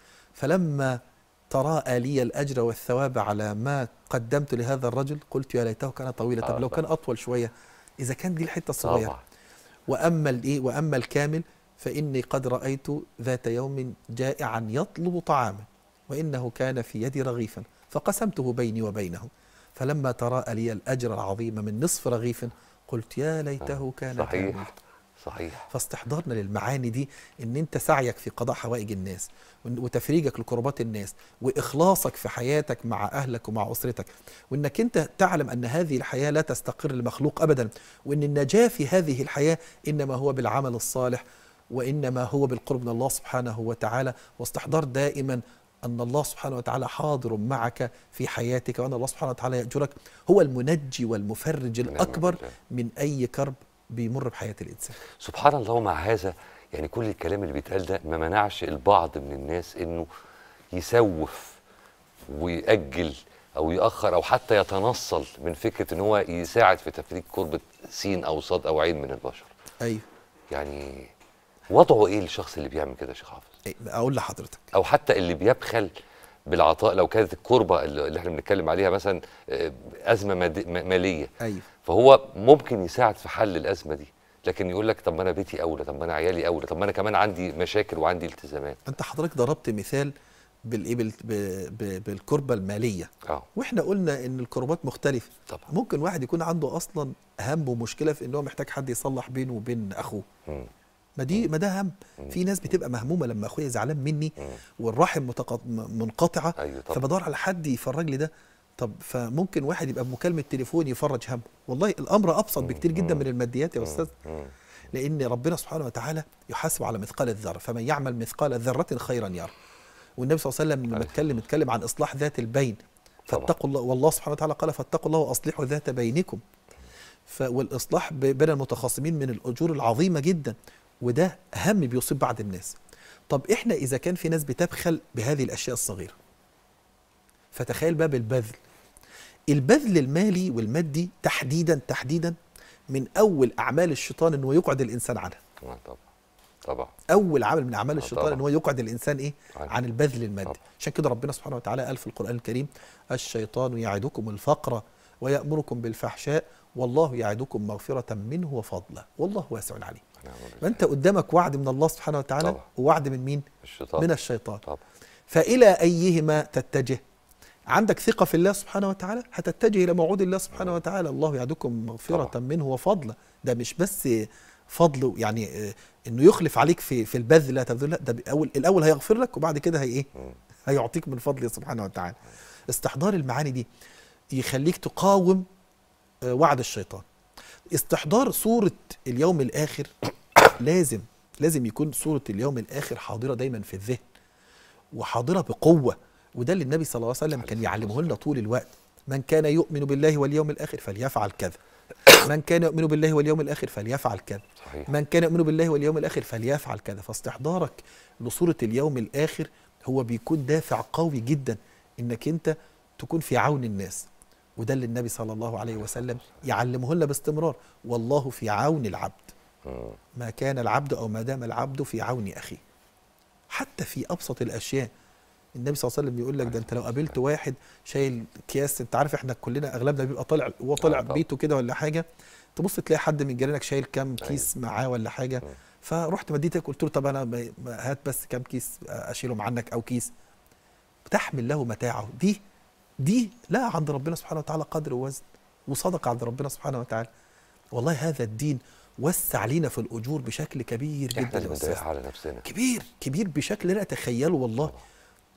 فلما تراءى لي الاجر والثواب على ما قدمت لهذا الرجل قلت يا ليته كان طويلا طب آه لو كان طبعا. اطول شويه اذا كان دي الحته الصغيره طبعا واما الايه واما الكامل فاني قد رايت ذات يوم جائعا يطلب طعاما وانه كان في يدي رغيفا فقسمته بيني وبينه فلما تراءى لي الاجر العظيم من نصف رغيف قلت يا ليته كان كامل صحيح صحيح فاستحضارنا للمعاني دي ان انت سعيك في قضاء حوائج الناس وإن- وتفريجك لكربات الناس واخلاصك في حياتك مع اهلك ومع اسرتك وانك انت تعلم ان هذه الحياه لا تستقر لمخلوق ابدا وان النجاه في هذه الحياه انما هو بالعمل الصالح وانما هو بالقرب من الله سبحانه وتعالى واستحضار دائما ان الله سبحانه وتعالى حاضر معك في حياتك وان الله سبحانه وتعالى ياجرك هو المنجي والمفرج ونعم الاكبر بالله. من اي كرب بيمر بحياه الانسان سبحان الله مع هذا يعني كل الكلام اللي بيتقال ده ما منعش البعض من الناس انه يسوف ويأجل او يأخر او حتى يتنصل من فكرة ان هو يساعد في تفريج كربة سين او صاد او عين من البشر ايوه يعني وضعه ايه الشخص اللي بيعمل كده يا شيخ حافظ إيه، اقول لحضرتك او حتى اللي بيبخل بالعطاء لو كانت الكربة اللي اللي احنا بنتكلم عليها مثلا آه، ازمة مادي- م- مالية ايوه فهو ممكن يساعد في حل الازمه دي لكن يقول لك طب ما انا بيتي اولى طب ما انا عيالي اولى طب ما انا كمان عندي مشاكل وعندي التزامات انت حضرتك ضربت مثال بالايه بال- ب- ب- بالكربه الماليه اه واحنا قلنا ان الكربات مختلفه طبعا ممكن واحد يكون عنده اصلا هم ومشكله في ان هو محتاج حد يصلح بينه وبين اخوه مم. ما دي ما ده هم في ناس بتبقى مهمومه لما اخويا زعلان مني مم. والرحم متق- م- منقطعه ايوه طبعا فبدور على حد يفرج لي ده طب فممكن واحد يبقى بمكالمه تليفون يفرج همه والله الامر ابسط بكتير جدا من الماديات يا استاذ مم. لان ربنا سبحانه وتعالى يحاسب على مثقال الذره فمن يعمل مثقال ذره خيرا يرى والنبي صلى الله عليه وسلم لما عليه اتكلم اتكلم عن اصلاح ذات البين طبعا. فاتقوا الله والله سبحانه وتعالى قال فاتقوا الله واصلحوا ذات بينكم ف والاصلاح ب- بين المتخاصمين من الاجور العظيمه جدا وده هم بيصيب بعض الناس طب احنا اذا كان في ناس بتبخل بهذه الاشياء الصغيره فتخيل بقى بالبذل البذل المالي والمادي تحديدا تحديدا من اول اعمال الشيطان انه يقعد الانسان عنها آه طبعا طبعا اول عمل من اعمال آه الشيطان طبعا. ان هو يقعد الانسان ايه عن- عن البذل المادي طبعا. عشان كده ربنا سبحانه وتعالى قال في القران الكريم الشيطان يعدكم الفقر ويامركم بالفحشاء والله يعدكم مغفره منه وفضلا والله واسع عليم نعم بالله. فانت قدامك وعد من الله سبحانه وتعالى طبعا. ووعد من مين الشيطان من الشيطان طبعا فإلى أيهما تتجه عندك ثقة في الله سبحانه وتعالى هتتجه إلى موعود الله سبحانه وتعالى الله يعدكم مغفرة طبعا. منه وفضلا ده مش بس فضل يعني آه، انه يخلف عليك في في البذل لا تبذل لا ده الاول الاول هيغفر لك وبعد كده هي ايه مم. هيعطيك من فضله سبحانه وتعالى استحضار المعاني دي يخليك تقاوم آه، وعد الشيطان استحضار صورة اليوم الآخر لازم لازم يكون صورة اليوم الآخر حاضرة دايما في الذهن وحاضرة بقوة وده اللي النبي صلى الله عليه وسلم كان يعلمه لنا طول الوقت من كان يؤمن بالله واليوم الآخر فليفعل كذا من كان يؤمن بالله واليوم الآخر فليفعل كذا صحيح من كان يؤمن بالله واليوم الآخر فليفعل كذا فاستحضارك لصورة اليوم الآخر هو بيكون دافع قوي جدا إنك أنت تكون في عون الناس وده اللي النبي صلى الله عليه وسلم يعلمه لنا باستمرار والله في عون العبد مم. ما كان العبد أو ما دام العبد في عون أخيه حتى في أبسط الأشياء النبي صلى الله عليه وسلم بيقول لك ده انت لو قابلت واحد شايل اكياس انت عارف احنا كلنا اغلبنا بيبقى طالع وهو طالع آه طبعا. بيته كده ولا حاجه تبص تلاقي حد من جيرانك شايل كام أيوة. كيس معاه ولا حاجه مم. فرحت مديتك قلت له طب انا ب- ب- هات بس كام كيس اشيلهم عنك او كيس تحمل له متاعه دي دي لا عند ربنا سبحانه وتعالى قدر ووزن وصدق عند ربنا سبحانه وتعالى والله هذا الدين وسع علينا في الاجور بشكل كبير احنا جدا اللي يا استاذ بنضايقها على نفسنا كبير كبير بشكل لا اتخيله والله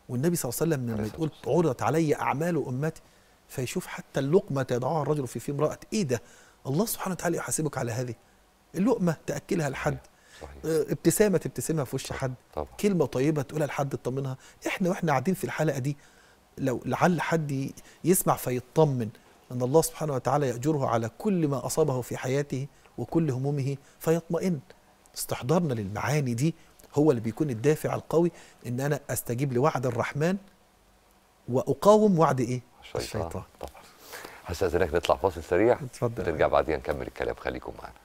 والنبي صلى الله عليه وسلم لما عليه يقول الصلاة عرضت علي اعمال امتي فيشوف حتى اللقمه يضعها الرجل في في امراه ايه ده الله سبحانه وتعالى يحاسبك على هذه اللقمه تاكلها لحد صحيح آه، ابتسامه تبتسمها في وش حد طبعا كلمه طيبه تقولها لحد تطمنها احنا واحنا قاعدين في الحلقه دي لو لعل حد ي- يسمع فيطمن ان الله سبحانه وتعالى ياجره على كل ما اصابه في حياته وكل همومه فيطمئن استحضارنا للمعاني دي هو اللي بيكون الدافع القوي ان انا استجيب لوعد الرحمن واقاوم وعد ايه الشيطان طبعا هستأذنك نطلع فاصل سريع اتفضل. نرجع بعدين نكمل الكلام خليكم معنا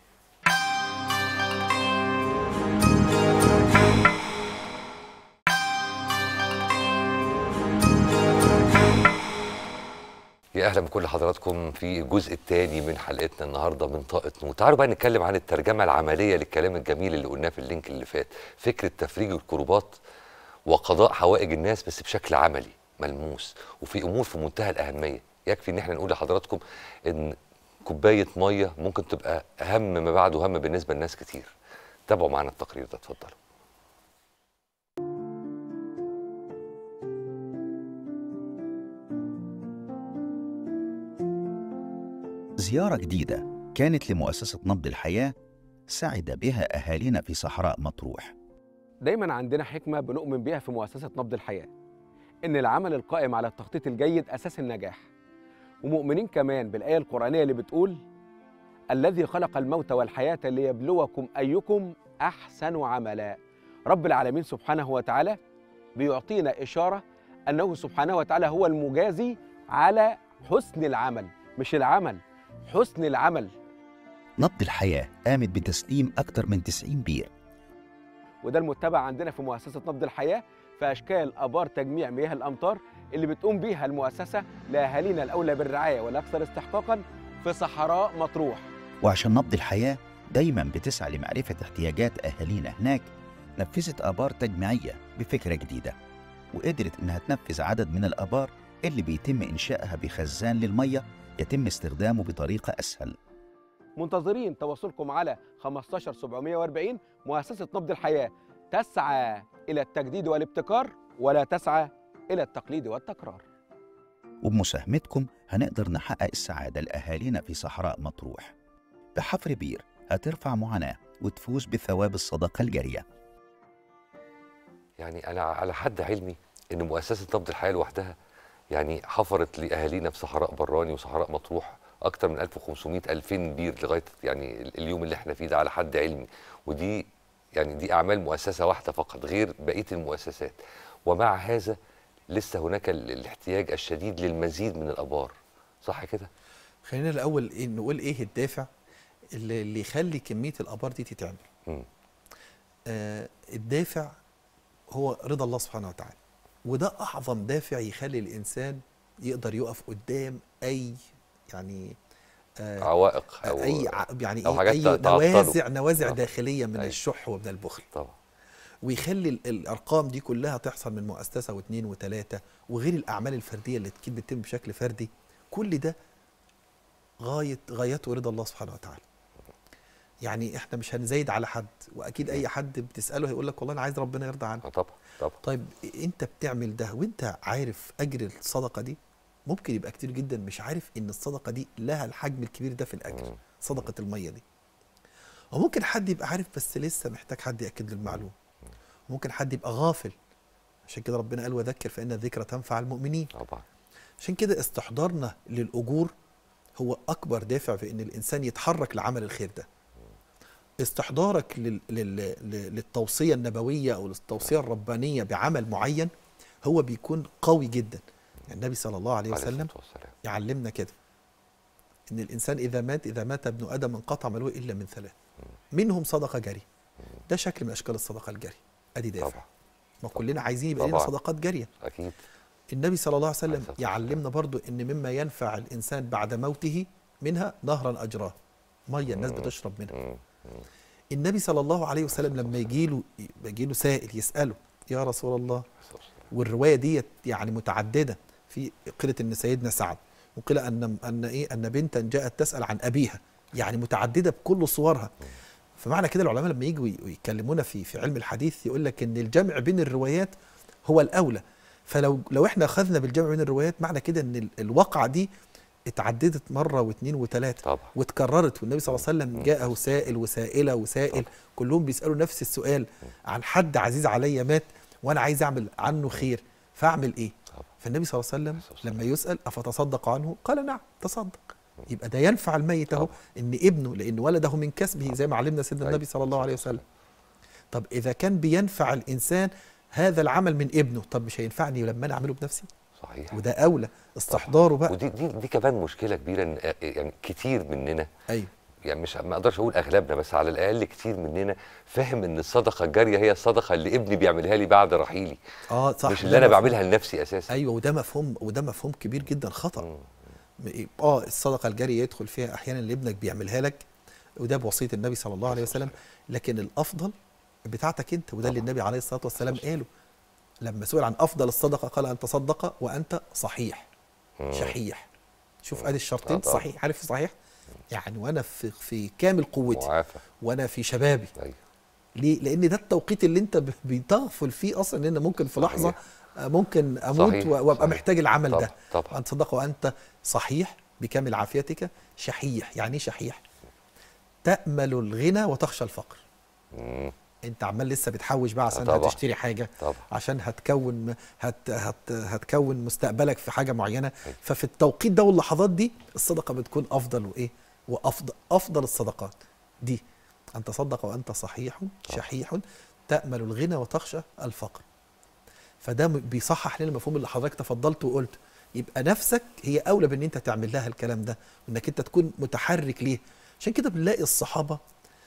يا اهلا بكل حضراتكم في الجزء الثاني من حلقتنا النهارده من طاقه نور تعالوا بقى نتكلم عن الترجمه العمليه للكلام الجميل اللي قلناه في اللينك اللي فات فكره تفريج الكروبات وقضاء حوائج الناس بس بشكل عملي ملموس وفي امور في منتهى الاهميه يكفي ان احنا نقول لحضراتكم ان كوبايه ميه ممكن تبقى اهم ما بعده هم بالنسبه لناس كتير تابعوا معنا التقرير ده اتفضلوا زيارة جديدة كانت لمؤسسة نبض الحياة سعد بها أهالينا في صحراء مطروح دايما عندنا حكمة بنؤمن بيها في مؤسسة نبض الحياة إن العمل القائم على التخطيط الجيد أساس النجاح ومؤمنين كمان بالآية القرآنية اللي بتقول الذي خلق الموت والحياة ليبلوكم أيكم أحسن عملا رب العالمين سبحانه وتعالى بيعطينا إشارة أنه سبحانه وتعالى هو المجازي على حسن العمل مش العمل حسن العمل نبض الحياة قامت بتسليم أكثر من 90 بير وده المتبع عندنا في مؤسسة نبض الحياة في أشكال آبار تجميع مياه الأمطار اللي بتقوم بيها المؤسسة لأهالينا الأولى بالرعاية والأكثر استحقاقا في صحراء مطروح وعشان نبض الحياة دايما بتسعى لمعرفة احتياجات أهالينا هناك نفذت آبار تجميعية بفكرة جديدة وقدرت إنها تنفذ عدد من الآبار اللي بيتم إنشائها بخزان للمية يتم استخدامه بطريقة أسهل منتظرين تواصلكم على 15740 مؤسسة نبض الحياة تسعى إلى التجديد والابتكار ولا تسعى إلى التقليد والتكرار وبمساهمتكم هنقدر نحقق السعادة لأهالينا في صحراء مطروح بحفر بير هترفع معاناة وتفوز بثواب الصدقة الجارية يعني انا على حد علمي ان مؤسسه نبض الحياه لوحدها يعني حفرت لاهالينا في صحراء براني وصحراء مطروح اكتر من 1500 2000 بير لغايه يعني ال- اليوم اللي احنا فيه ده على حد علمي ودي يعني دي اعمال مؤسسه واحده فقط غير بقيه المؤسسات ومع هذا لسه هناك ال- الاحتياج الشديد للمزيد من الابار صح كده خلينا الاول إيه نقول ايه الدافع اللي, اللي يخلي كميه الابار دي تتعمل مم. آه الدافع هو رضا الله سبحانه وتعالى وده اعظم دافع يخلي الانسان يقدر يقف قدام اي يعني آه عوائق او اي ع- يعني أو إيه حاجات اي تعطله. نوازع نوازع آه. داخليه من أيوة. الشح ومن البخل طبعا ويخلي ال- الارقام دي كلها تحصل من مؤسسه واثنين وثلاثه وغير الاعمال الفرديه اللي اكيد بتتم بشكل فردي كل ده غايه غايته رضا الله سبحانه وتعالى يعني احنا مش هنزايد على حد واكيد اي حد بتساله هيقول لك والله انا عايز ربنا يرضى عنه آه طبعا طبعا طيب انت بتعمل ده وانت عارف اجر الصدقه دي ممكن يبقى كتير جدا مش عارف ان الصدقه دي لها الحجم الكبير ده في الاجر مم. صدقه الميه دي وممكن حد يبقى عارف بس لسه محتاج حد ياكد له المعلومه ممكن حد يبقى غافل عشان كده ربنا قال وذكر فان الذكرى تنفع المؤمنين طبعا عشان كده استحضارنا للاجور هو اكبر دافع في ان الانسان يتحرك لعمل الخير ده استحضارك لل... لل... لل- للتوصيه النبويه او للتوصيه الربانيه بعمل معين هو بيكون قوي جدا يعني النبي صلى الله عليه عليه وسلم الصلاة والسلام يعلمنا كده ان الانسان اذا مات اذا مات ابن ادم انقطع ماله الا من ثلاث منهم صدقه جاريه ده شكل من اشكال الصدقه الجاريه ادي دافع طبعا ما كلنا عايزين يبقى لنا طبعاً. صدقات جاريه اكيد النبي صلى الله عليه عليه وسلم الصلاة والسلام. يعلمنا برضو ان مما ينفع الانسان بعد موته منها نهرا اجراه ميه الناس بتشرب منها مم. النبي صلى الله عليه وسلم لما يجي له يجي له سائل يساله يا رسول الله والروايه ديت يعني متعدده في قيل ان سيدنا سعد وقيل ان ان ايه ان بنتا جاءت تسال عن ابيها يعني متعدده بكل صورها فمعنى كده العلماء لما يجوا يتكلمونا في في علم الحديث يقول لك ان الجمع بين الروايات هو الاولى فلو لو احنا اخذنا بالجمع بين الروايات معنى كده ان ال- الواقعه دي اتعددت مره واثنين وثلاثه طبعا واتكررت والنبي صلى الله عليه وسلم جاءه سائل وسائله وسائل كلهم بيسالوا نفس السؤال عن حد عزيز عليا مات وانا عايز اعمل عنه خير فاعمل ايه طبعا. فالنبي صلى الله عليه وسلم صلى الله عليه لما يسال افتصدق عنه قال نعم تصدق يبقى ده ينفع الميت اهو طبعا. ان ابنه لان ولده من كسبه زي ما علمنا سيدنا أيوة. النبي صلى الله عليه وسلم طب اذا كان بينفع الانسان هذا العمل من ابنه طب مش هينفعني لما انا اعمله بنفسي صحيح وده اولى استحضاره بقى ودي دي دي كمان مشكله كبيره ان آه، يعني كتير مننا ايوه يعني مش ما اقدرش اقول اغلبنا بس على الاقل كتير مننا فاهم ان الصدقه الجاريه هي الصدقه اللي ابني بيعملها لي بعد رحيلي اه صح مش ده اللي انا مفهوم. بعملها لنفسي اساسا ايوه وده مفهوم وده مفهوم كبير جدا خطا مم. م- اه الصدقه الجاريه يدخل فيها احيانا اللي ابنك بيعملها لك وده بوصيه النبي صلى الله عليه وسلم لكن الافضل بتاعتك انت وده اللي طبعا. النبي عليه الصلاه والسلام قاله لما سئل عن افضل الصدقه قال ان تصدق وانت صحيح مم. شحيح شوف ادي الشرطين آه طبعا. صحيح عارف صحيح يعني وانا في في كامل قوتي معافى وانا في شبابي ايوه ليه؟ لان ده التوقيت اللي انت ب- بتغفل فيه اصلا ان انا ممكن في لحظه آه، ممكن اموت صحيح، و- وابقى صحيح. محتاج العمل طبعا ده طبعا ان تصدق وانت صحيح بكامل عافيتك شحيح يعني ايه شحيح تامل الغنى وتخشى الفقر مم. انت عمال لسه بتحوش بقى عشان طبعا. هتشتري حاجه طبعا عشان هتكون هت هت هتكون مستقبلك في حاجه معينه أيوة. ففي التوقيت ده واللحظات دي الصدقه بتكون افضل وايه وافضل افضل الصدقات دي ان تصدق وانت صحيح شحيح تامل الغنى وتخشى الفقر فده م- بيصحح لنا المفهوم اللي حضرتك تفضلت وقلت يبقى نفسك هي اولى بان انت تعمل لها الكلام ده وانك انت تكون متحرك ليه عشان كده بنلاقي الصحابه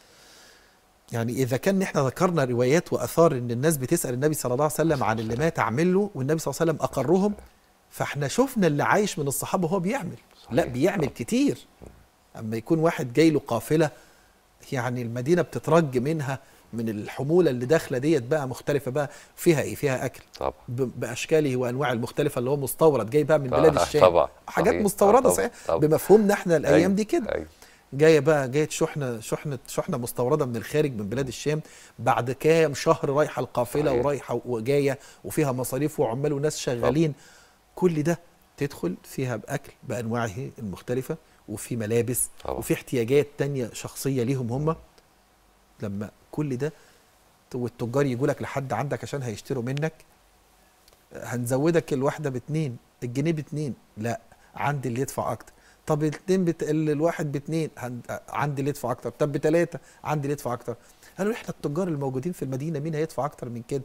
يعني اذا كان احنا ذكرنا روايات واثار ان الناس بتسال النبي صلى الله عليه وسلم عن اللي مات اعمل له والنبي صلى الله عليه وسلم اقرهم فاحنا شفنا اللي عايش من الصحابه وهو بيعمل لا صحيح. بيعمل كتير اما يكون واحد جاي له قافله يعني المدينه بتترج منها من الحموله اللي داخله ديت بقى مختلفه بقى فيها ايه فيها اكل طبعا ب- باشكاله وانواعه المختلفه اللي هو مستورد جاي بقى من طبعا، بلاد الشام طبعا، حاجات صحيح. مستورده آه، طبعا، صحيح طبعا. بمفهومنا احنا الايام أيوة، دي كده ايوه جايه بقى جايه شحنه شحنه شحنه مستورده من الخارج من بلاد الشام بعد كام شهر رايحه القافله صحيح. ورايحه وجايه وفيها مصاريف وعمال وناس شغالين كل ده تدخل فيها باكل بانواعه المختلفه وفي ملابس طبعا. وفي احتياجات تانية شخصيه ليهم هم لما كل ده والتجار يجوا لك لحد عندك عشان هيشتروا منك هنزودك الواحده باتنين الجنيه باتنين لا عندي اللي يدفع اكتر طب الاتنين بت... ال- الواحد باتنين هن... عندي اللي يدفع اكتر طب بتلاته عندي اللي يدفع اكتر قالوا احنا التجار الموجودين في المدينه مين هيدفع اكتر من كده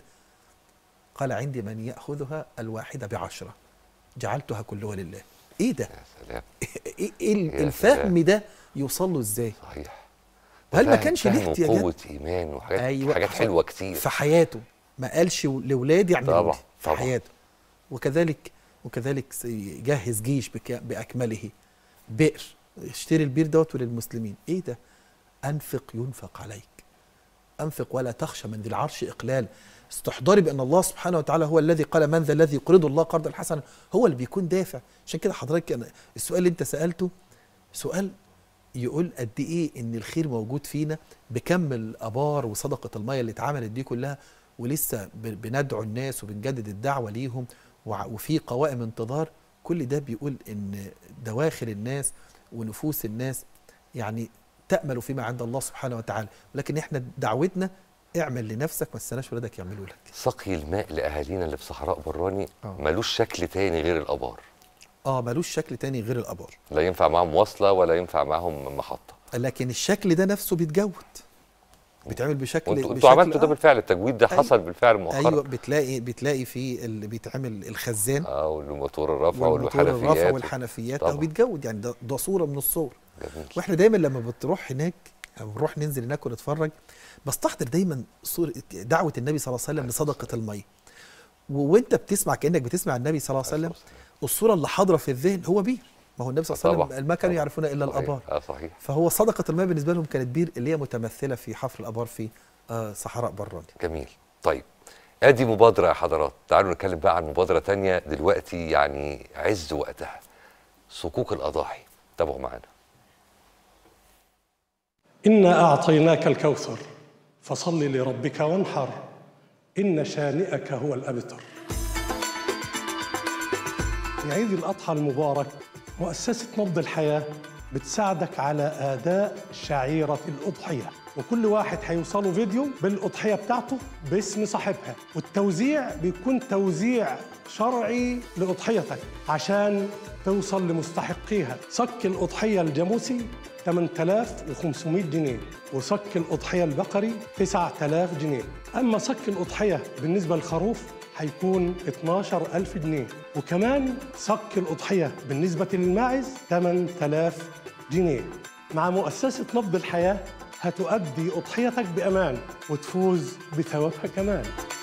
قال عندي من ياخذها الواحده بعشره جعلتها كلها لله ايه ده يا سلام ايه, إيه ال- يا الفهم ده يوصل له ازاي صحيح هل ما فهم- كانش ليه فهم احتياجات؟ قوه ايمان وحاجات أيوة. حاجات حلوه كتير في حياته ما قالش لاولادي اعملوا طبعا، لي في طبعا. حياته وكذلك وكذلك س- جهز جيش بك باكمله بئر اشتري البير دوت للمسلمين ايه ده انفق ينفق عليك انفق ولا تخشى من ذي العرش اقلال استحضري بان الله سبحانه وتعالى هو الذي قال من ذا الذي يقرض الله قرضا حسنا هو اللي بيكون دافع عشان كده حضرتك أنا السؤال اللي انت سالته سؤال يقول قد ايه ان الخير موجود فينا بكم الابار وصدقه الميه اللي اتعملت دي كلها ولسه ب- بندعو الناس وبنجدد الدعوه ليهم وع- وفي قوائم انتظار كل ده بيقول ان دواخل الناس ونفوس الناس يعني تامل فيما عند الله سبحانه وتعالى ولكن احنا دعوتنا اعمل لنفسك ما تستناش ولادك يعملوا لك سقي الماء لاهالينا اللي في صحراء براني آه. ملوش شكل تاني غير الابار اه ملوش شكل تاني غير الابار لا ينفع معاهم مواصله ولا ينفع معاهم محطه لكن الشكل ده نفسه بيتجود بيتعمل بشكل وانتوا بشكل انتوا عملتوا ده آه. بالفعل التجويد ده أيوة. حصل بالفعل مؤخرا ايوه بتلاقي بتلاقي في اللي بيتعمل الخزان اه والموتور الرفع والموتور الرفع والحنفيات والحنفيات طبعا. او بيتجود يعني ده, ده صوره من الصور جميل واحنا دايما لما بتروح هناك او نروح ننزل هناك ونتفرج بستحضر دايما صورة دعوه النبي صلى الله عليه وسلم لصدقه الميه و- وانت بتسمع كانك بتسمع النبي صلى الله عليه وسلم الصوره اللي حاضره في الذهن هو بير ما هو النبي صلى الله عليه طبعا. وسلم ما كانوا طبعا. يعرفون الا صحيح. الابار اه صحيح فهو صدقه الماء بالنسبه لهم كانت بير اللي هي متمثله في حفر الابار في آه صحراء براني جميل طيب ادي مبادره يا حضرات تعالوا نتكلم بقى عن مبادره تانية دلوقتي يعني عز وقتها صكوك الاضاحي تابعوا معانا إنا أعطيناك الكوثر فصل لربك وانحر إن شانئك هو الأبتر في عيد الأضحى المبارك مؤسسة نبض الحياة بتساعدك على أداء شعيرة الأضحية وكل واحد هيوصله فيديو بالأضحية بتاعته باسم صاحبها والتوزيع بيكون توزيع شرعي لأضحيتك عشان توصل لمستحقيها صك الأضحية الجاموسي 8500 جنيه وصك الأضحية البقري 9000 جنيه أما صك الأضحية بالنسبة للخروف هيكون 12000 جنيه وكمان صك الأضحية بالنسبة للماعز 8000 جنيه مع مؤسسة نبض الحياة هتؤدي أضحيتك بأمان وتفوز بثوابها كمان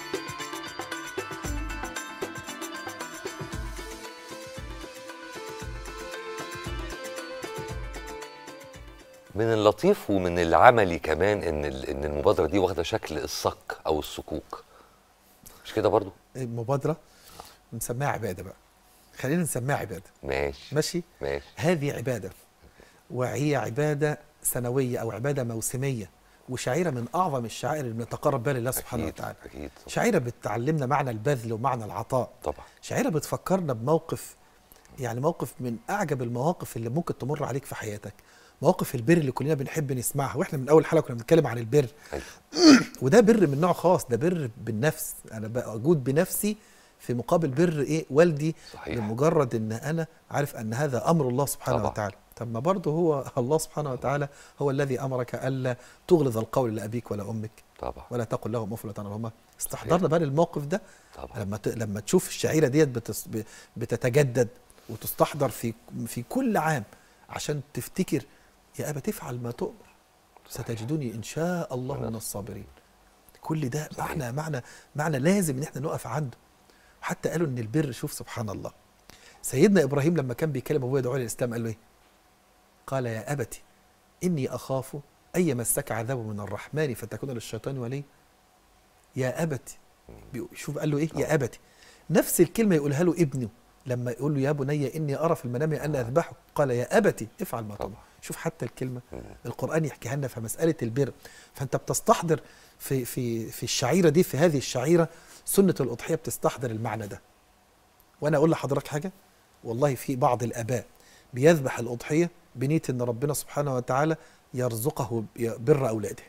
من اللطيف ومن العملي كمان ان ال- ان المبادره دي واخده شكل الصك او الصكوك مش كده برضو المبادره نسميها عباده بقى خلينا نسميها عباده ماشي ماشي ماشي هذه عباده وهي عباده سنويه او عباده موسميه وشعيره من اعظم الشعائر اللي بنتقرب بها لله سبحانه اكيد وتعالى اكيد شعيره بتعلمنا معنى البذل ومعنى العطاء طبعا شعيره بتفكرنا بموقف يعني موقف من اعجب المواقف اللي ممكن تمر عليك في حياتك مواقف البر اللي كلنا بنحب نسمعها واحنا من اول حلقه كنا بنتكلم عن البر أيوة. وده بر من نوع خاص ده بر بالنفس انا بجود بنفسي في مقابل بر ايه والدي صحيح. لمجرد ان انا عارف ان هذا امر الله سبحانه طبعا. وتعالى طب ما برضه هو الله سبحانه وتعالى هو الذي امرك الا تغلظ القول لابيك ولا امك طبعا ولا تقل لهم اف ولا تنهرهما استحضرنا بقى الموقف ده طبعا لما ت... لما تشوف الشعيره ديت بتس... ب- بتتجدد وتستحضر في في كل عام عشان تفتكر يا ابا تفعل ما تؤمر ستجدني ان شاء الله من الصابرين كل ده صحيح. معنى معنى معنى لازم ان احنا نقف عنده وحتى قالوا ان البر شوف سبحان الله سيدنا ابراهيم لما كان بيكلم ابوه يدعو للاسلام قال له ايه قال يا ابت اني اخاف ان يمسك عذاب من الرحمن فتكون للشيطان ولي يا ابت بيقول- شوف قال له ايه يا ابتي نفس الكلمه يقولها له ابنه لما يقول له يا بني اني ارى في المنام ان اذبحك قال يا ابتي افعل ما تؤمر شوف حتى الكلمه القران يحكيها لنا في مساله البر فانت بتستحضر في في في الشعيره دي في هذه الشعيره سنه الاضحيه بتستحضر المعنى ده وانا اقول لحضرتك حاجه والله في بعض الاباء بيذبح الاضحيه بنيه ان ربنا سبحانه وتعالى يرزقه بر اولاده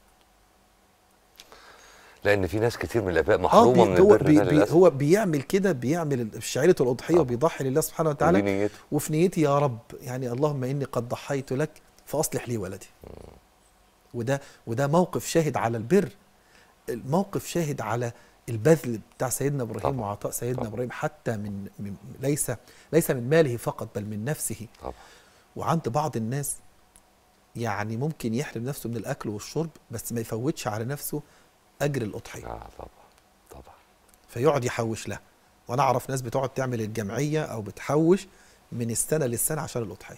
لان في ناس كتير من الاباء اه محرومه من بي هو البر بي ده بي للاسف هو بيعمل كده بيعمل شعيره الاضحيه طبعا. وبيضحي لله سبحانه ودي وتعالى نيته وفي نيتي يا رب يعني اللهم اني قد ضحيت لك فاصلح لي ولدي وده وده موقف شاهد على البر الموقف شاهد على البذل بتاع سيدنا ابراهيم طبعا. وعطاء سيدنا طبعا. ابراهيم حتى من, من ليس ليس من ماله فقط بل من نفسه طبعا وعند بعض الناس يعني ممكن يحرم نفسه من الاكل والشرب بس ما يفوتش على نفسه اجر الاضحيه اه طبعا طبعا فيقعد يحوش لها وانا اعرف ناس بتقعد تعمل الجمعيه او بتحوش من السنه للسنه عشان الاضحيه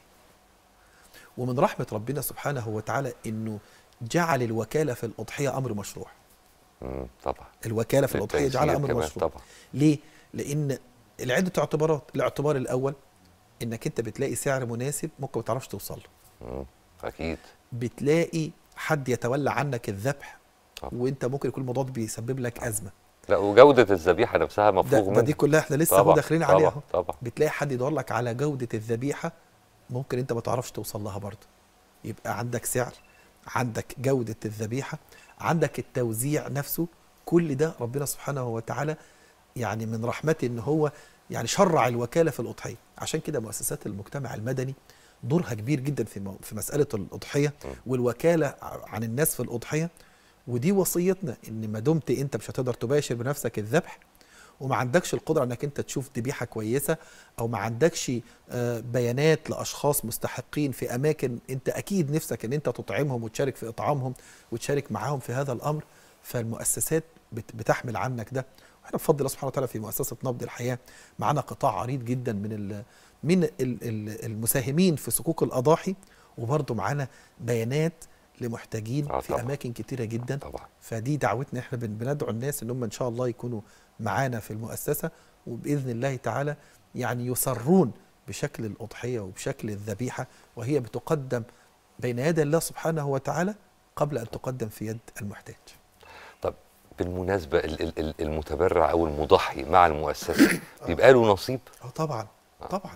ومن رحمه ربنا سبحانه وتعالى انه جعل الوكاله في الاضحيه امر مشروع مم، طبعا الوكاله في الاضحيه للتيسير جعلها امر كمان مشروع طبعا ليه لان العده اعتبارات الاعتبار الاول انك انت بتلاقي سعر مناسب ممكن ما تعرفش توصل له مم، اكيد بتلاقي حد يتولى عنك الذبح طبعا. وانت ممكن يكون الموضوع ده بيسبب لك ازمه لا وجوده الذبيحه نفسها ده, مفروغ ده منها دي كلها احنا لسه اهو طبعا داخلين طبعا عليها اهو طبعا بتلاقي حد يدور لك على جودة الذبيحة ممكن انت ما تعرفش توصل لها برضه يبقى عندك سعر عندك جودة الذبيحة عندك التوزيع نفسه كل ده ربنا سبحانه وتعالى يعني من رحمته ان هو يعني شرع الوكالة في الأضحية عشان كده مؤسسات المجتمع المدني دورها كبير جدا في مو- في مسألة الأضحية والوكالة عن الناس في الأضحية ودي وصيتنا ان ما دمت انت مش هتقدر تباشر بنفسك الذبح وما عندكش القدره انك انت تشوف ذبيحه كويسه او ما عندكش آه، بيانات لاشخاص مستحقين في اماكن انت اكيد نفسك ان انت تطعمهم وتشارك في اطعامهم وتشارك معاهم في هذا الامر فالمؤسسات بت- بتحمل عنك ده واحنا بفضل الله سبحانه وتعالى في مؤسسه نبض الحياه معانا قطاع عريض جدا من ال من ال- ال- المساهمين في صكوك الاضاحي وبرضه معانا بيانات لمحتاجين آه في طبعا. اماكن كتيره جدا طبعا فدي دعوتنا احنا بن- بندعو الناس ان هم ان شاء الله يكونوا معانا في المؤسسه وباذن الله تعالى يعني يسرون بشكل الاضحيه وبشكل الذبيحه وهي بتقدم بين يدي الله سبحانه وتعالى قبل ان تقدم في يد المحتاج. طب بالمناسبه ال- ال- ال- المتبرع او المضحي مع المؤسسه بيبقى له نصيب اه طبعا طبعا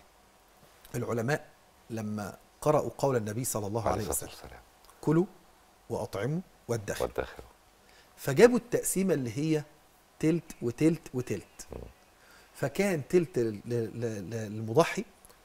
العلماء لما قرأوا قول النبي صلى الله عليه عليه الصلاة وسلم والسلام كلوا وأطعموا وادخروا والداخل فجابوا التقسيمة اللي هي تلت وتلت وتلت فكان تلت لل- لل- لل- للمضحي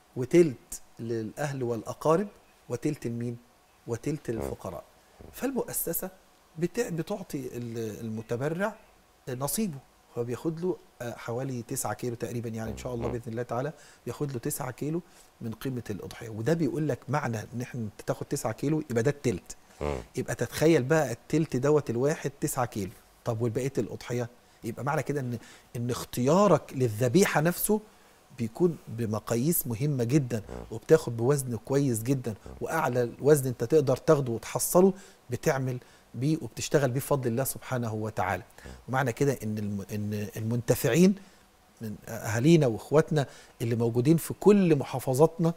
وتلت للأهل والأقارب وتلت لمين؟ وتلت للفقراء فالمؤسسة بتع- بتعطي ال- المتبرع نصيبه هو بياخد له آه، حوالي 9 كيلو تقريبا يعني ان شاء الله باذن الله تعالى بياخد له 9 كيلو من قيمه الاضحيه وده بيقول لك معنى ان احنا انت تاخد 9 كيلو يبقى ده التلت مم. يبقى تتخيل بقى التلت دوت الواحد 9 كيلو طب والبقيه الاضحيه يبقى معنى كده ان ان اختيارك للذبيحه نفسه بيكون بمقاييس مهمه جدا وبتاخد بوزن كويس جدا واعلى وزن انت تقدر تاخده وتحصله بتعمل بيه وبتشتغل بيه بفضل الله سبحانه وتعالى ومعنى كده ان الم- ان المنتفعين من اهالينا واخواتنا اللي موجودين في كل محافظاتنا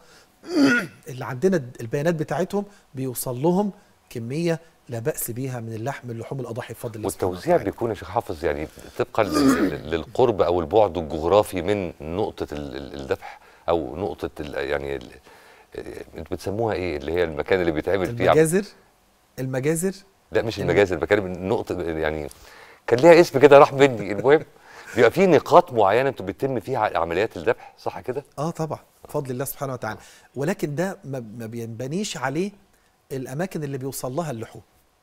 اللي عندنا البيانات بتاعتهم بيوصل لهم كميه لا باس بيها من اللحم من لحوم الاضاحي بفضل الله سبحانه والتوزيع وتعالى. بيكون يا شيخ حافظ يعني طبقا لل- للقرب او البعد الجغرافي من نقطه ال- ال- الذبح او نقطه ال- يعني ال- انتوا بتسموها ايه اللي هي المكان اللي بيتعمل فيه عم- المجازر المجازر لا مش الم- المجازر بتكلم من نقطه يعني كان ليها اسم كده راح مني المهم بيبقى في نقاط معينه انتوا بيتم فيها عمليات الذبح صح كده؟ اه طبعا بفضل الله سبحانه وتعالى ولكن ده ما ما بينبنيش عليه الاماكن اللي بيوصل لها اللحوم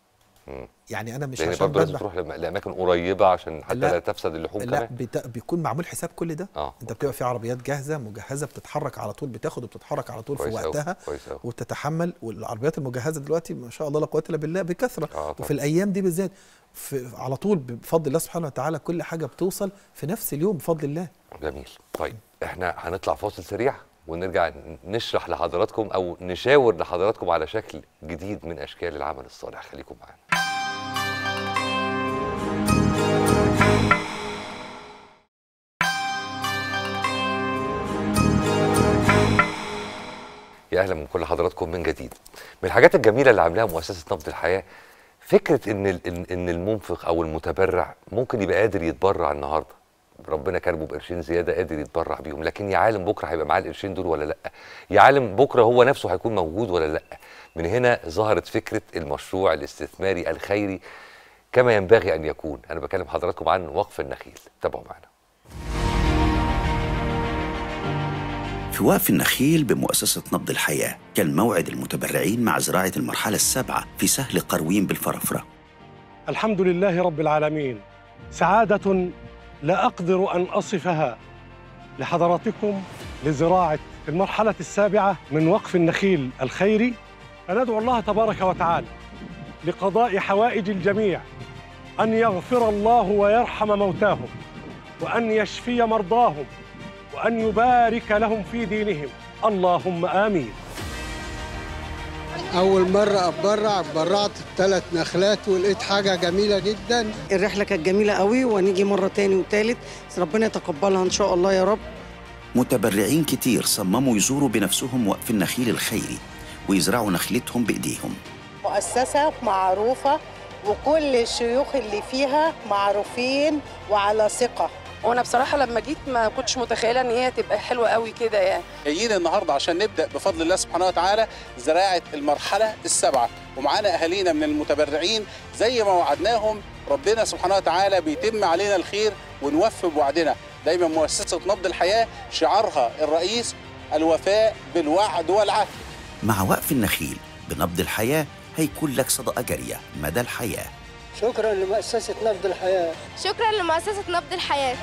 مم. يعني انا مش لان عشان برضه لازم بذبح تروح لم- لاماكن قريبه عشان حتى لا. لا, تفسد اللحوم لا كمان بت... بيكون معمول حساب كل ده اه انت بتبقى في عربيات جاهزه مجهزه بتتحرك على طول بتاخد وبتتحرك على طول في كويس أوي، وقتها كويس أوي. وتتحمل والعربيات المجهزه دلوقتي ما شاء الله لا قوه الا بالله بكثره آه طبعا. وفي الايام دي بالذات في على طول بفضل الله سبحانه وتعالى كل حاجه بتوصل في نفس اليوم بفضل الله جميل طيب احنا هنطلع فاصل سريع ونرجع نشرح لحضراتكم او نشاور لحضراتكم على شكل جديد من اشكال العمل الصالح خليكم معانا يا اهلا من كل حضراتكم من جديد من الحاجات الجميله اللي عاملاها مؤسسه نبض الحياه فكره ان ال- ان إن المنفق او المتبرع ممكن يبقى قادر يتبرع النهارده ربنا كرمه بقرشين زياده قادر يتبرع بيهم لكن يا عالم بكره هيبقى معاه القرشين دول ولا لا يا عالم بكره هو نفسه هيكون موجود ولا لا من هنا ظهرت فكره المشروع الاستثماري الخيري كما ينبغي ان يكون انا بكلم حضراتكم عن وقف النخيل تابعوا معنا في وقف النخيل بمؤسسة نبض الحياة كان موعد المتبرعين مع زراعة المرحلة السابعة في سهل قروين بالفرافرة الحمد لله رب العالمين سعادة لا أقدر أن أصفها لحضراتكم لزراعة المرحلة السابعة من وقف النخيل الخيري فندعو الله تبارك وتعالى لقضاء حوائج الجميع أن يغفر الله ويرحم موتاهم وأن يشفي مرضاهم وأن يبارك لهم في دينهم اللهم آمين أول مرة أتبرع اتبرعت بثلاث نخلات ولقيت حاجة جميلة جدا الرحلة كانت جميلة قوي وهنيجي مرة تاني وتالت بس ربنا يتقبلها إن شاء الله يا رب متبرعين كتير صمموا يزوروا بنفسهم وقف النخيل الخيري ويزرعوا نخلتهم بإيديهم مؤسسة معروفة وكل الشيوخ اللي فيها معروفين وعلى ثقة وانا بصراحه لما جيت ما كنتش متخيله ان هي تبقى حلوه قوي كده يعني جايين النهارده عشان نبدا بفضل الله سبحانه وتعالى زراعه المرحله السابعه ومعانا اهالينا من المتبرعين زي ما وعدناهم ربنا سبحانه وتعالى بيتم علينا الخير ونوفي بوعدنا دايما مؤسسه نبض الحياه شعارها الرئيس الوفاء بالوعد والعهد مع وقف النخيل بنبض الحياة هيكون لك صدقة جارية مدى الحياة شكرا لمؤسسة نبض الحياة شكرا لمؤسسة نبض الحياة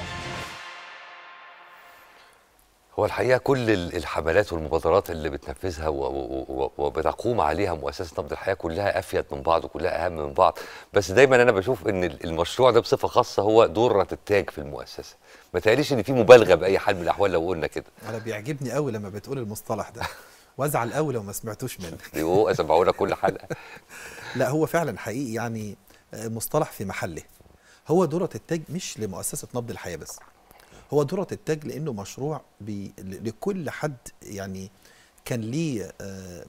هو الحقيقه كل ال- الحملات والمبادرات اللي بتنفذها و- و- و- وبتقوم عليها مؤسسه نبض الحياه كلها افيد من بعض وكلها اهم من بعض بس دايما انا بشوف ان ال- المشروع ده بصفه خاصه هو دره التاج في المؤسسه ما تقاليش ان في مبالغه باي حال من الاحوال لو قلنا كده انا بيعجبني قوي لما بتقول المصطلح ده وازعل قوي لو ما سمعتوش منك هو اسمعونا كل حلقه لا هو فعلا حقيقي يعني آه، مصطلح في محله هو درة التاج مش لمؤسسة نبض الحياة بس هو درة التاج لأنه مشروع بي ل- لكل حد يعني كان ليه آه،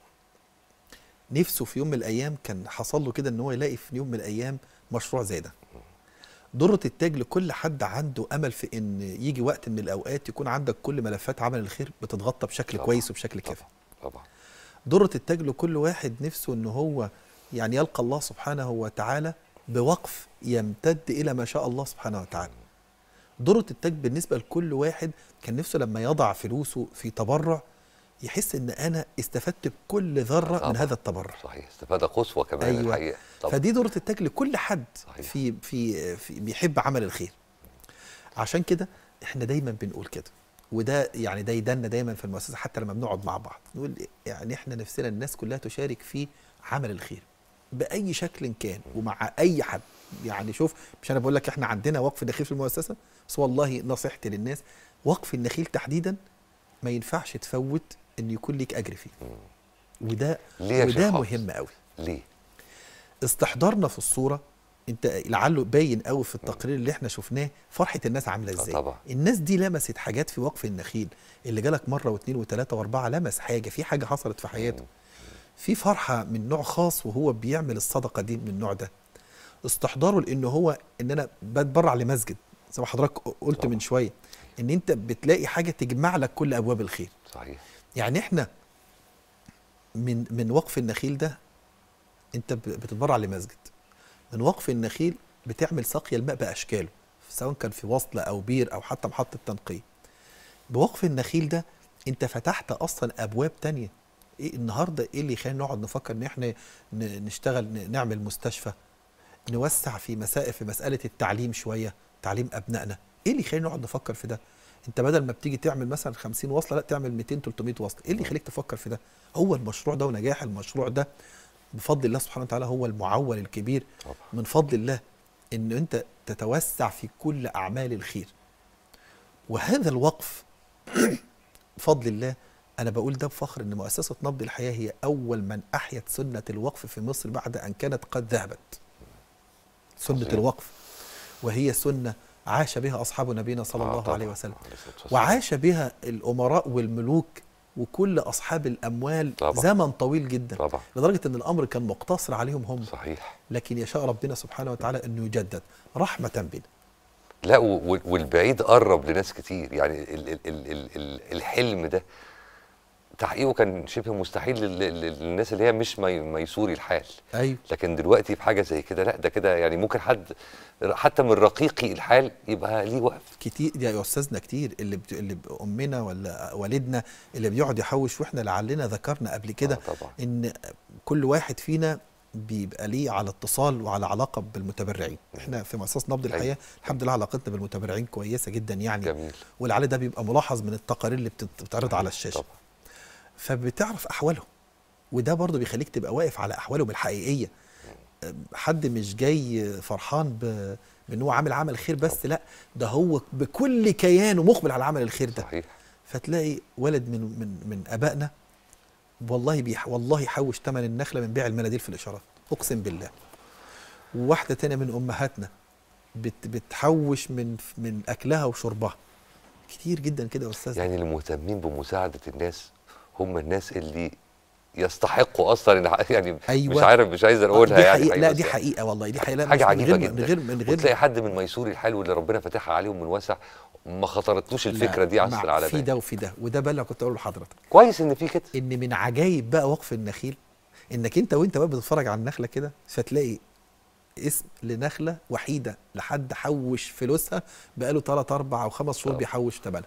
نفسه في يوم من الأيام كان حصل له كده إن هو يلاقي في يوم من الأيام مشروع زي ده ضرة التاج لكل حد عنده امل في ان يجي وقت من الاوقات يكون عندك كل ملفات عمل الخير بتتغطى بشكل طبعاً. كويس وبشكل كافي طبعا ضرة التاج لكل واحد نفسه ان هو يعني يلقى الله سبحانه وتعالى بوقف يمتد الى ما شاء الله سبحانه وتعالى ضرة التاج بالنسبة لكل واحد كان نفسه لما يضع فلوسه في تبرع يحس ان انا استفدت بكل ذرة طبعاً. من هذا التبرع صحيح استفاده قصوى كمان أيوة. الحقيقه طبعا فدي دورة التاج لكل حد صحيح. في في في بيحب عمل الخير عشان كده احنا دايما بنقول كده وده يعني ده يدنا دايما في المؤسسه حتى لما بنقعد مع بعض نقول يعني احنا نفسنا الناس كلها تشارك في عمل الخير باي شكل كان ومع اي حد يعني شوف مش انا بقول لك احنا عندنا وقف النخيل في المؤسسه بس والله نصيحتي للناس وقف النخيل تحديدا ما ينفعش تفوت ان يكون ليك اجر فيه وده ليه يا شيخ وده حافظ؟ مهم قوي ليه استحضارنا في الصوره انت لعله باين قوي في التقرير اللي احنا شفناه فرحه الناس عامله آه ازاي طبعا. الناس دي لمست حاجات في وقف النخيل اللي جالك مره واثنين وثلاثه واربعه لمس حاجه في حاجه حصلت في حياته في فرحه من نوع خاص وهو بيعمل الصدقه دي من النوع ده استحضاره لان هو ان انا بتبرع لمسجد زي ما حضرتك قلت من شويه ان انت بتلاقي حاجه تجمع لك كل ابواب الخير صحيح يعني احنا من من وقف النخيل ده انت ب- بتتبرع لمسجد من وقف النخيل بتعمل سقي الماء باشكاله سواء كان في وصله او بير او حتى محطه تنقيه بوقف النخيل ده انت فتحت اصلا ابواب تانية ايه النهارده ايه اللي يخلينا نقعد نفكر ان احنا ن- نشتغل ن- نعمل مستشفى نوسع في مسائل في مساله التعليم شويه تعليم ابنائنا ايه اللي يخلينا نقعد نفكر في ده انت بدل ما بتيجي تعمل مثلا 50 وصله لا تعمل 200 300 وصله ايه اللي يخليك تفكر في ده هو المشروع ده ونجاح المشروع ده بفضل الله سبحانه وتعالى هو المعول الكبير طبعا. من فضل الله ان انت تتوسع في كل اعمال الخير وهذا الوقف بفضل الله انا بقول ده بفخر ان مؤسسه نبض الحياه هي اول من احيت سنه الوقف في مصر بعد ان كانت قد ذهبت سنه عظيم. الوقف وهي سنه عاش بها اصحاب نبينا صلى آه الله طبعاً. عليه وسلم عليه الصلاة والسلام. وعاش بها الامراء والملوك وكل اصحاب الاموال طبعاً. زمن طويل جدا طبعا لدرجه ان الامر كان مقتصر عليهم هم صحيح لكن يشاء ربنا سبحانه وتعالى انه يجدد رحمه بنا لا و- و- والبعيد قرب لناس كتير يعني ال ال ال ال ال الحلم ده تحقيقه كان شبه مستحيل لل- لل- للناس اللي هي مش مي- ميسوري الحال ايوه لكن دلوقتي في حاجه زي كده لا ده كده يعني ممكن حد حتى من رقيقي الحال يبقى ليه وقف كتير يا استاذنا كتير اللي بت... اللي ب- امنا ولا والدنا اللي بيقعد يحوش واحنا لعلنا ذكرنا قبل كده آه طبعا ان كل واحد فينا بيبقى ليه على اتصال وعلى علاقه بالمتبرعين احنا في مؤسسه نبض أيوة. الحياه الحمد لله علاقتنا بالمتبرعين كويسه جدا يعني جميل والعلي ده بيبقى ملاحظ من التقارير اللي بتت- بتتعرض على الشاشه طبعا فبتعرف احوالهم وده برضه بيخليك تبقى واقف على احوالهم الحقيقيه حد مش جاي فرحان ب بان هو عامل عمل خير بس لا ده هو بكل كيانه مقبل على عمل الخير ده صحيح فتلاقي ولد من من من ابائنا والله بيح والله يحوش ثمن النخله من بيع المناديل في الاشارات اقسم بالله وواحده تانية من امهاتنا بت بتحوش من من اكلها وشربها كتير جدا كده يا استاذ يعني المهتمين بمساعده الناس هم الناس اللي يستحقوا اصلا إن- يعني أيوة. مش عارف مش عايز آه، اقولها دي يعني حقيقة لا بس دي يعني حقيقة والله دي حقيقة لا حاجه مش من عجيبه غير جدا من غير من غير وتلاقي حد من ميسوري الحال واللي ربنا فاتحها عليهم من واسع ما خطرتلوش الفكره لا، دي عصر مع- على في بال ده وفي ده وده بقى اللي كنت اقوله لحضرتك كويس ان في كده ان من عجايب بقى وقف النخيل انك انت وانت بقى بتتفرج على النخله كده فتلاقي اسم لنخله وحيده لحد حوش فلوسها بقاله 3 4 او 5 شهور آه. بيحوش ثمنها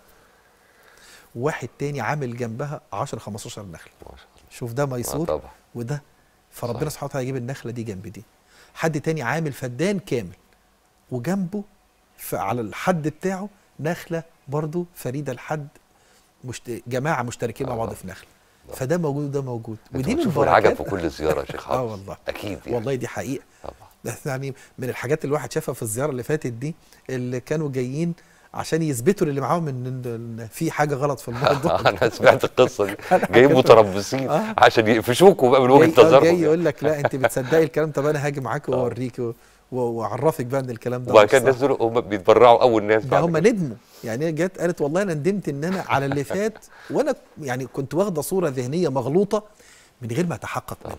واحد تاني عامل جنبها 10 15 نخله ما شاء الله شوف ده آه ميسور طبعا وده فربنا صحيح. سبحانه وتعالى يجيب النخله دي جنب دي حد تاني عامل فدان كامل وجنبه ف- على الحد بتاعه نخله برضو فريده لحد مشت... جماعه مشتركين مع آه. بعض في نخله فده موجود وده موجود ودي من بركات- العجب في كل زياره يا شيخ اه حافظ والله اكيد يعني والله دي حقيقه طبعا ده يعني من الحاجات اللي الواحد شافها في الزياره اللي فاتت دي اللي كانوا جايين عشان يثبتوا للي معاهم ان إن في حاجه غلط في الموضوع انا سمعت القصه دي أنا جايين حكيتها. متربصين آه. عشان يقفشوكوا بقى من وجهه جاي, آه، نظرهم جاي يعني. يقول لك لا انت بتصدقي الكلام طب انا هاجي معاك واوريك و- و- واعرفك بقى ان الكلام ده وبعد مش كده صح. الناس دول هم بيتبرعوا اول ناس ده بعد هم كده. ندموا يعني هي جت قالت والله انا ندمت ان انا على اللي فات وانا يعني كنت واخده صوره ذهنيه مغلوطه من غير ما اتحقق منها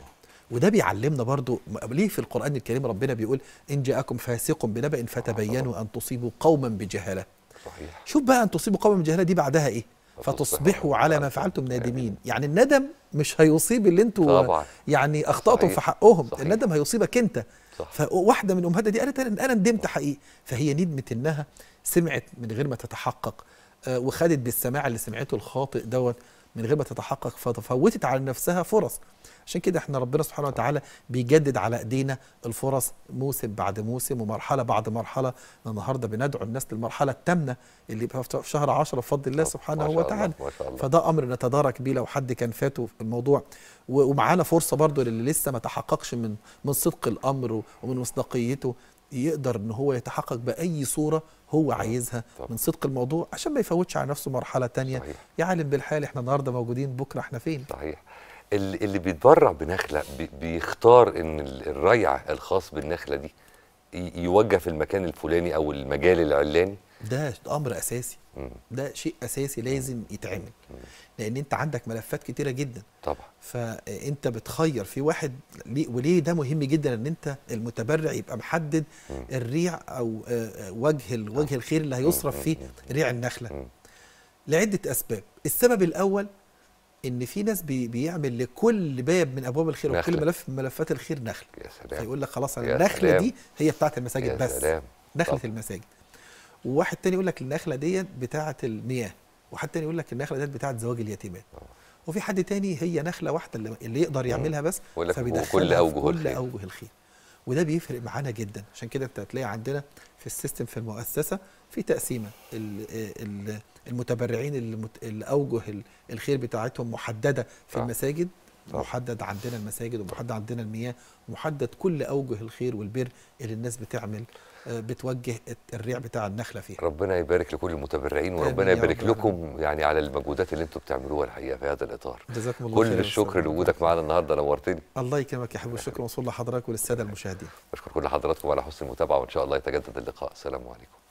وده بيعلمنا برضو م- ليه في القرآن الكريم ربنا بيقول إن جاءكم فاسق بنبأ فتبينوا أن تصيبوا قوما بجهالة صحيح شوف بقى أن تصيبوا قوما بجهالة دي بعدها إيه فتصبحوا على ما فعلتم نادمين يعني الندم مش هيصيب اللي انتوا طبعا يعني اخطاتم صحيح. في حقهم صحيح. الندم هيصيبك انت صح. فواحده من امهاتها دي قالت انا أنا ندمت حقيقي فهي ندمت انها سمعت من غير ما تتحقق آه، وخدت بالسماع اللي سمعته الخاطئ دوت من غير ما تتحقق ففوتت على نفسها فرص عشان كده احنا ربنا سبحانه وتعالى بيجدد على ايدينا الفرص موسم بعد موسم ومرحله بعد مرحله النهارده بندعو الناس للمرحله الثامنه اللي بقى في شهر 10 بفضل الله سبحانه ما شاء الله، وتعالى ما شاء الله. فده امر نتدارك بيه لو حد كان فاته في الموضوع و- ومعانا فرصه برضو للي لسه ما تحققش من من صدق الامر و- ومن مصداقيته يقدر ان هو يتحقق باي صوره هو عايزها طبعا. من صدق الموضوع عشان ما يفوتش على نفسه مرحله تانية صحيح. يعلم بالحال احنا النهارده موجودين بكره احنا فين صحيح اللي, اللي بيتبرع بنخله بي- بيختار ان ال- الريع الخاص بالنخله دي ي- يوجه في المكان الفلاني او المجال العلاني ده امر اساسي مم. ده شيء اساسي لازم يتعمل لان انت عندك ملفات كتيره جدا طبعا فانت بتخير في واحد ليه وليه ده مهم جدا ان انت المتبرع يبقى محدد الريع او آه، آه، وجه ال- وجه الخير اللي هيصرف فيه ريع النخله لعده اسباب السبب الاول ان في ناس بي بيعمل لكل باب من ابواب الخير وكل نخلة. ملف من ملفات الخير نخله يا سلام فيقول لك خلاص أنا يا النخله سلام. دي هي بتاعت المساجد يا بس سلام. نخله طب. المساجد وواحد تاني يقول لك النخله ديت بتاعه المياه وحد تاني يقول لك النخله ديت بتاعه زواج اليتيمات وفي حد تاني هي نخله واحده اللي, اللي يقدر يعملها بس ويقول لك فبيدخلها وكل في أوجه كل الخير. اوجه الخير وده بيفرق معانا جدا عشان كده انت هتلاقي عندنا في السيستم في المؤسسه في تقسيمه ال- ال- المتبرعين اللي مت- اللي اوجه ال- الخير بتاعتهم محدده في آه. المساجد طبعا. محدد عندنا المساجد ومحدد عندنا المياه ومحدد كل اوجه الخير والبر اللي الناس بتعمل آه، بتوجه الريع بتاع النخله فيها ربنا يبارك لكل المتبرعين آمين وربنا يا رب يبارك العالمين. لكم يعني على المجهودات اللي انتم بتعملوها الحقيقه في هذا الاطار جزاكم الله كل خير يا الشكر أستاذ. لوجودك معانا النهارده نورتني الله يكرمك يا حبيبي الشكر موصول لحضرتك وللساده المشاهدين بشكر كل حضراتكم على حسن المتابعه وان شاء الله يتجدد اللقاء السلام عليكم